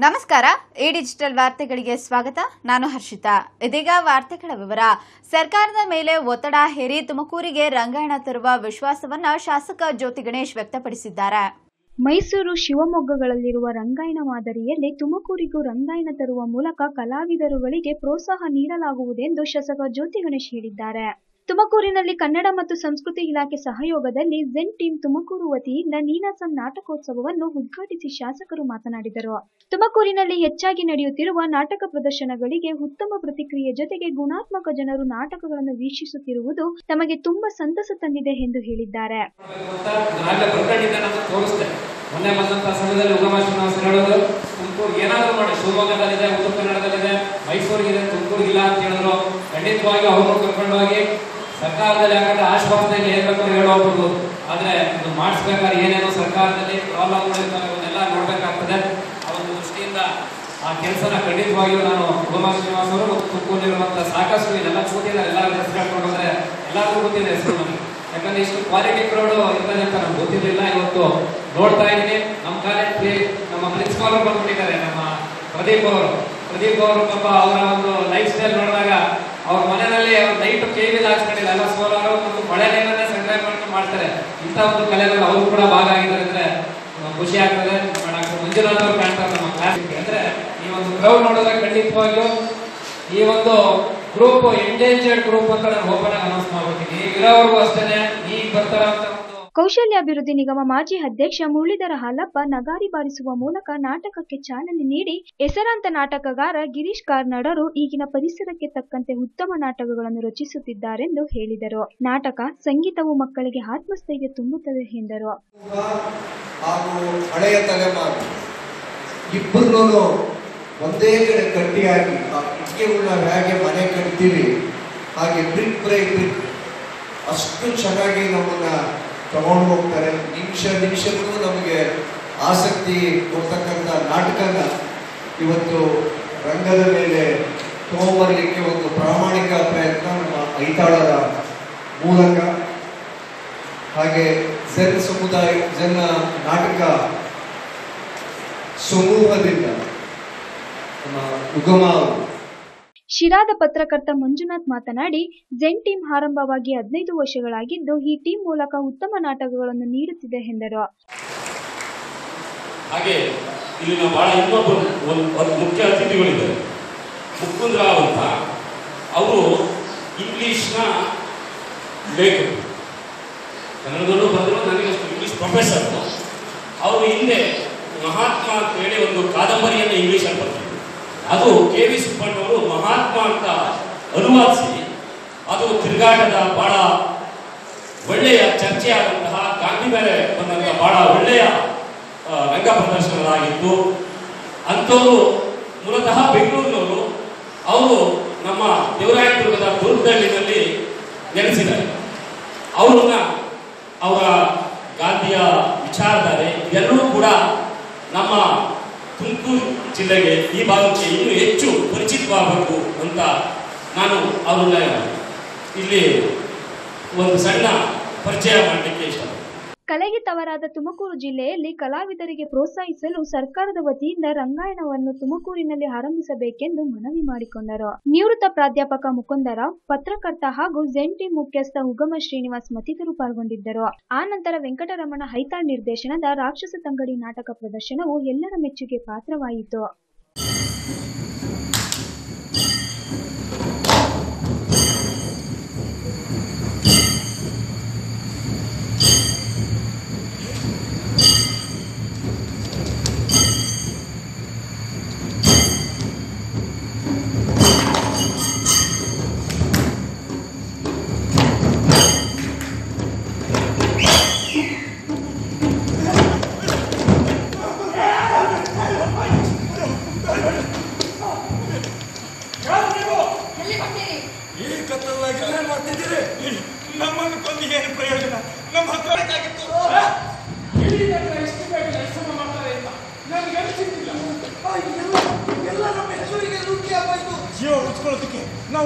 ನಮಸ್ಕಾರ ಈ ಡಿಜಿಟಲ್ ವಾರ್ತೆಗಳಿಗೆ ಸ್ವಾಗತ ನಾನು ಹರ್ಷಿತಾ ಇದೀಗ ವಾರ್ತೆಗಳ ವಿವರ ಸರ್ಕಾರದ ಮೇಲೆ ಒತ್ತಡ ಹೇರಿ ತುಮಕೂರಿಗೆ ರಂಗಾಯಣ ತರುವ ವಿಶ್ವಾಸವನ್ನ ಶಾಸಕ ಜ್ಯೋತಿ ಗಣೇಶ್ ವ್ಯಕ್ತಪಡಿಸಿದ್ದಾರೆ ಮೈಸೂರು ಶಿವಮೊಗ್ಗಗಳಲ್ಲಿರುವ ರಂಗಾಯಣ ಮಾದರಿಯಲ್ಲಿ ತುಮಕೂರಿಗೂ ರಂಗಾಯಣ ತರುವ ಮೂಲಕ ಕಲಾವಿದರುಗಳಿಗೆ ಪ್ರೋತ್ಸಾಹ ನೀಡಲಾಗುವುದೆಂದು ಶಾಸಕ ಜ್ಯೋತಿ ಗಣೇಶ್ ಹೇಳಿದ್ದಾರೆ ತುಮಕೂರಿನಲ್ಲಿ ಕನ್ನಡ ಮತ್ತು ಸಂಸ್ಕೃತಿ ಇಲಾಖೆ ಸಹಯೋಗದಲ್ಲಿ ಝೆನ್ ಟೀಮ್ ತುಮಕೂರು ವತಿಯಿಂದ ನೀನಾಸಂ ನಾಟಕೋತ್ಸವವನ್ನು ಉದ್ಘಾಟಿಸಿ ಶಾಸಕರು ಮಾತನಾಡಿದರು ತುಮಕೂರಿನಲ್ಲಿ ಹೆಚ್ಚಾಗಿ ನಡೆಯುತ್ತಿರುವ ನಾಟಕ ಪ್ರದರ್ಶನಗಳಿಗೆ ಉತ್ತಮ ಪ್ರತಿಕ್ರಿಯೆ ಜೊತೆಗೆ ಗುಣಾತ್ಮಕ ಜನರು ನಾಟಕಗಳನ್ನು ವೀಕ್ಷಿಸುತ್ತಿರುವುದು ತಮಗೆ ತುಂಬಾ ಸಂತಸ ತಂದಿದೆ ಎಂದು ಹೇಳಿದ್ದಾರೆ ಅಂತ ನಾವೆಲ್ಲ ಬರ್ಕೊಂಡಿದ್ದೆ ನಾನು ತೋರಿಸ್ದೆ ಮೊನ್ನೆ ಬಂದಂತ ಸಮಯದಲ್ಲಿ ಉಗಮ ಶ್ರೀನಿವಾಸ ಹೇಳೋದು ತುಮಕೂರು ಏನಾದ್ರು ಮಾಡಿ ಶಿವಮೊಗ್ಗದಲ್ಲಿದೆ ಉತ್ತರ ಕನ್ನಡದಲ್ಲಿದೆ ಮೈಸೂರಿಗಿದೆ ತುಮಕೂರಿಗಿಲ್ಲ ಅಂತ ಹೇಳಿದ್ರು ಖಂಡಿತವಾಗಿ ಅವ್ರನ್ನು ಕರ್ಕೊಂಡು ಹೋಗಿ ಸರ್ಕಾರದಲ್ಲಿ ಯಾಕಂದ್ರೆ ಆಶ್ವಾಸನೆಯಲ್ಲಿ ಏನ್ ಬೇಕಾದ್ರೂ ಹೇಳೋ ಹೋಗ್ಬೋದು ಆದ್ರೆ ಇದು ಮಾಡಿಸ್ಬೇಕಾದ್ರೆ ಏನೇನೋ ಸರ್ಕಾರದಲ್ಲಿ ಪ್ರಾಬ್ಲಮ್ಗಳು ಇರ್ತವೆ ಅವನ್ನೆಲ್ಲ ನೋಡ್ಬೇಕಾಗ್ತದೆ ಆ ಒಂದು ದೃಷ್ಟಿಯಿಂದ ಆ ಕೆಲಸನ ಖಂಡಿತವಾಗಿಯೂ ನಾನು ಉಗಮ ಶ್ರೀನಿವಾಸ ಅವರು ಮತ್ತು ತುಮಕೂರಿರುವಂತ ಸಾಕಷ್ಟು ಇದೆಲ್ಲ ಕೂತಿದ್ದಾರೆ ಎಲ್ಲರೂ ಹೆಸರು ಹೇಳ್ಕೊಂಡು ಹೋದ್ರೆ ಎಲ್ಲರಿಗೂ ಗೊತ್ತಿದೆ ಹೆಸರು ನಮಗೆ ಯಾಕಂದ್ರೆ ಇಷ್ಟು ಕ್ವಾಲಿಟಿ ಕ್ರೌಡ್ ಇರ್ತದೆ ಅಂತ ನಮ್ಗೆ ಗೊತ್ತಿರಲಿಲ್ಲ ಇವತ್ತು ನೋಡ್ತಾ ಇದ್ದೀನಿ ನಮ್ಮ ಕಾಲೇಜ್ ನಮ್ಮ ಪ್ರಿನ್ಸಿಪಾಲ್ ಬಂದ್ಬಿಟ್ಟಿದ್ದಾರೆ ನಮ್ಮ ಪ್ರದೀಪ್ ಅವರು ಪ್ರದೀಪ್ ಅವರು ಪಾಪ ಅವರ ಒಂದು ಲೈಫ್ ಸ್ಟೈಲ್ ನೋಡಿದಾಗ ಅವ್ರ ಮನೆಯಲ್ಲಿ ಅವ್ರ ನೈಟ್ ಕೇವಿ ಹಾಕ್ಸ್ಕೊಂಡಿಲ್ಲ ಎಲ್ಲ ಸೋಲಾರು ಮತ್ತು ಮಳೆ ನೀರನ್ನೇ ಸಂಗ್ರಹ ಮಾಡ್ಕೊಂಡು ಮಾಡ್ತಾರೆ ಇಂಥ ಒಂದು ಕಲೆಗಳು ಅವರು ಕೂಡ ಭಾಗ ಆಗಿದ್ದಾರೆ ಅಂದ್ರೆ ಆ, ಖುಷಿ ಆಗ್ತದೆ ಡಾಕ್ಟರ್ ಮಂಜುನಾಥ್ ಅವರು ಕಾಣ್ತಾರೆ ನಮ್ಮ ಕ್ಲಾಸ್ ಅಂದ್ರೆ ಈ ಒಂದು ಕ್ರೌಡ್ ನೋಡಿದ್ರೆ ಖಂಡಿತವಾಗಿಯೂ ಈ ಒಂದು ಗ್ರೂಪ್ ಎಂಡೇಂಜರ್ಡ್ ಗ್ರೂಪ್ ಅಂತ ನಾನು ಓಪನ್ ಆಗಿ ಅನೌನ್ಸ್ ಮಾಡ್ಬಿಡ್ತೀನಿ ಈಗ ಇರೋವರೆಗೂ ಅಷ್ಟೇನೆ ಈಗ ಬರ್ತಾರಂತ ಒಂದು ಕೌಶಲ್ಯಾಭಿವೃದ್ಧಿ ನಿಗಮ ಮಾಜಿ ಅಧ್ಯಕ್ಷ ಮುರಳೀಧರ ಹಾಲಪ್ಪ ನಗಾರಿ ಬಾರಿಸುವ ಮೂಲಕ ನಾಟಕಕ್ಕೆ ಚಾಲನೆ ನೀಡಿ ಹೆಸರಾಂತ ನಾಟಕಗಾರ ಗಿರೀಶ್ ಕಾರ್ನಾಡರು ಈಗಿನ ಪರಿಸರಕ್ಕೆ ತಕ್ಕಂತೆ ಉತ್ತಮ ನಾಟಕಗಳನ್ನು ರಚಿಸುತ್ತಿದ್ದಾರೆಂದು ಹೇಳಿದರು ನಾಟಕ ಸಂಗೀತವು ಮಕ್ಕಳಿಗೆ ಆತ್ಮಸ್ಥೈರ್ಯ ತುಂಬುತ್ತದೆ ಎಂದರು ಹಾಗೂ ಹಳೆಯ ತಲೆಮಾರು ಇಬ್ಬರನ್ನೂ ಒಂದೇ ಕಡೆ ಗಟ್ಟಿಯಾಗಿ ಆ ಇಟ್ಟಿಗೆಗಳನ್ನ ಹೇಗೆ ಮನೆ ಕಟ್ತೀವಿ ಹಾಗೆ ಬ್ರಿಕ್ ಬೈ ಬ್ರಿಕ್ ಅಷ್ಟು ಚೆನ್ನಾಗಿ ನಮ್ಮನ್ನ ತಗೊಂಡು ಹೋಗ್ತಾರೆ ನಿಮಿಷ ನಿಮಿಷಕ್ಕೂ ನಮಗೆ ಆಸಕ್ತಿ ಕೊಡ್ತಕ್ಕಂಥ ನಾಟಕನ ಇವತ್ತು ರಂಗದ ಮೇಲೆ ತಗೊಂಬರ್ಲಿಕ್ಕೆ ಒಂದು ಪ್ರಾಮಾಣಿಕ ಪ್ರಯತ್ನ ನಮ್ಮ ಐತಾಳರ ಮೂಲಕ ಹಾಗೆ ಜೆನ್ ಸಮುದಾಯ ಜನ ನಾಟಕ ಸಮೂಹದಿಂದ ನಮ್ಮ ಉಗಮ ಅವರು ಶಿರಾದ ಪತ್ರಕರ್ತ ಮಂಜುನಾಥ್ ಮಾತನಾಡಿ ಜೆನ್ ಟೀಮ್ ಆರಂಭವಾಗಿ ಹದಿನೈದು ವರ್ಷಗಳಾಗಿದ್ದು ಈ ಟೀಮ್ ಮೂಲಕ ಉತ್ತಮ ನಾಟಕಗಳನ್ನು ನೀಡುತ್ತಿದೆ ಎಂದರು ಹಾಗೆ ಇಲ್ಲಿನ ಬಹಳ ಇನ್ನೊಬ್ಬರು ಒಂದು ಒಂದು ಮುಖ್ಯ ಅತಿಥಿಗಳಿದ್ದಾರೆ ಮುಕುಂದರಾವ್ ಅಂತ ಅವರು ಇಂಗ್ಲಿಷ್ನ ಲೇಖಕರು ಕನ್ನಡದಲ್ಲೂ ಬಂದರು ನನಗೆ ಅಷ್ಟು ಇಂಗ್ಲಿಷ್ ಪ್ರೊಫೆಸರ್ ಅವರು ಹಿಂದೆ ಮಹಾತ್ಮ ಅಂತ ಹೇಳಿ ಒಂದು ಕಾದಂಬರಿಯನ್ನು ಇಂಗ್ಲಿಷಲ್ಲಿ ಬರ್ತಿದ್ರು ಅದು ಕೆ ವಿ ಸುಬ್ಬಣ್ಣವರು ಮಹಾತ್ಮ ಅಂತ ಅನುವಾದಿಸಿ ಅದು ತಿರುಗಾಟದ ಬಹಳ ಒಳ್ಳೆಯ ಚರ್ಚೆಯಾದಂತಹ ಗಾಂಧಿ ಮೇಲೆ ಬಂದಂತಹ ಬಹಳ ಒಳ್ಳೆಯ ಆ, ರಂಗ ಪ್ರದರ್ಶನಗಳಾಗಿತ್ತು ಅಂಥವರು ಮೂಲತಃ ಬೆಂಗಳೂರಿನವರು ಅವರು ನಮ್ಮ ದೇವರಾಯದುರ್ಗದ ದುರ್ಗದಳ್ಳಿನಲ್ಲಿ ನೆಲೆಸಿದ್ದಾರೆ ಅವರನ್ನ ಅವರ ಗಾಂಧಿಯ ವಿಚಾರಧಾರೆ ಎಲ್ಲರೂ ಕೂಡ ನಮ್ಮ ತುಮಕೂರು ಜಿಲ್ಲೆಗೆ ಈ ಭಾಗಕ್ಕೆ ಇನ್ನೂ ಹೆಚ್ಚು ಪರಿಚಿತವಾಗಬೇಕು ಅಂತ ನಾನು ಅವರನ್ನ ಇಲ್ಲಿ ಒಂದು ಸಣ್ಣ ಪರಿಚಯ ಮಾಡಲಿಕ್ಕೆ ಇಷ್ಟ ಕಲೆಗೆ ತವರಾದ ತುಮಕೂರು ಜಿಲ್ಲೆಯಲ್ಲಿ ಕಲಾವಿದರಿಗೆ ಪ್ರೋತ್ಸಾಹಿಸಲು ಸರ್ಕಾರದ ವತಿಯಿಂದ ರಂಗಾಯಣವನ್ನು ತುಮಕೂರಿನಲ್ಲಿ ಆರಂಭಿಸಬೇಕೆಂದು ಮನವಿ ಮಾಡಿಕೊಂಡರು ನಿವೃತ್ತ ಪ್ರಾಧ್ಯಾಪಕ ಮುಕುಂದರಾವ್ ಪತ್ರಕರ್ತ ಹಾಗೂ ಝೆನ್ ಟೀಮ್ ಮುಖ್ಯಸ್ಥ ಉಗಮ ಶ್ರೀನಿವಾಸ್ ಮತ್ತಿತರರು ಪಾಲ್ಗೊಂಡಿದ್ದರು ಆ ನಂತರ ವೆಂಕಟರಮಣ ಹೈತಾಳ್ ನಿರ್ದೇಶನದ ರಾಕ್ಷಸ ತಂಗಡಿ ನಾಟಕ ಪ್ರದರ್ಶನವು ಎಲ್ಲರ ಮೆಚ್ಚುಗೆ ಪಾತ್ರವಾಯಿತು ಈ ಕತ್ತಲಾಗಿ ಏನ್ ಮಾಡ್ತಿದ್ದೀರಿ ನಮ್ಮನ್ನು ಕೊಂದು ಏನು ಪ್ರಯೋಜನ ನಮ್ಮ ಹತ್ರ ಬೇಕಾಗಿತ್ತು ಎಲ್ಲ ನಮ್ಮ ಹೆಸರಿಗೆ ಲೂಟಿ ಆಗೋಯ್ತು ಜೀವ ಉಳಿಸ್ಕೊಳ್ಳೋದಕ್ಕೆ ನಾವು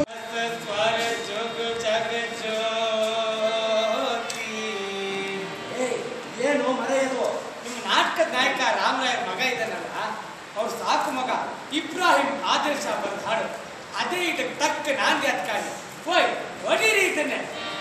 ಏನು ಮರೆಯೋದು ನಿಮ್ಮ ನಾಟಕದ ನಾಯಕ ರಾಮರಾಯರ್ ಮಗ ಇದ್ದಾನಲ್ಲ ಅವ್ರು ಸಾಕು ಮಗ ಇಬ್ರಾಹಿಂ ಆದಿಲ್ ಶಾ ಬಂದ್ ಹಾಡು ಅದೇ ಇದಕ್ಕೆ ತಕ್ಕ ನಾಂದಿ ಅದ್ಕಾಗಿ ಹೋಯ್ ಹೊಡೀರಿ ಇದನ್ನೇ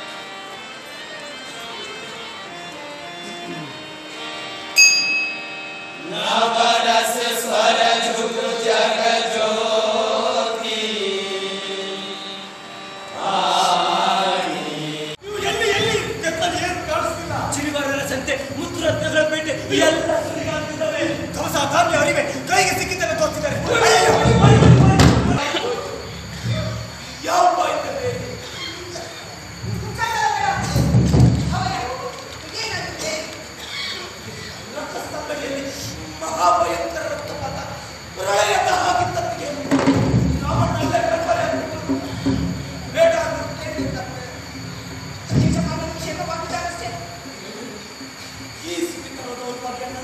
ನೀವು ಎಲ್ಲಿ ಎಲ್ಲಿ ಕೆತ್ತಲು ಏನು ಕಾಣಿಸ್ತಿಲ್ಲ ಚಿರಿವಾರರ ಸಂತೆ ಮುತ್ತುರತ್ನಗಳ ಪೇಟೆ ಎಲ್ಲ ಸುರಿಗಾಗ್ತಿದ್ದಾವೆ. ಕವಸ ಧಾನ್ಯ ಅರಿವೆ ಕೈಗೆ ಸಿಕ್ಕಿದ್ದನ್ನು ತೋರ್ತಿದ್ದಾರೆ ಅಯ್ಯಯ್ಯೋ, ಯಾವ ಬಾಯಿದ್ದಾರೆ? ರಕ್ತಸ್ತಂಭದಲ್ಲಿ ಮಹಾಭಯಂಕರ ರಕ್ತಪಾತ ಪ್ರಳಯದ ಹಾಗಿದ್ದಕ್ಕೆ ರಾಮಣ್ಣಲ್ಲೇ ಕಣ್ಮರೆ ಆಗ್ಬಿಟ್ಟು ಬೇಡ ಅಂತ ಈ ಸಿಕ್ಕಿದ್ದನ್ನು ಪರ್ಯಟನ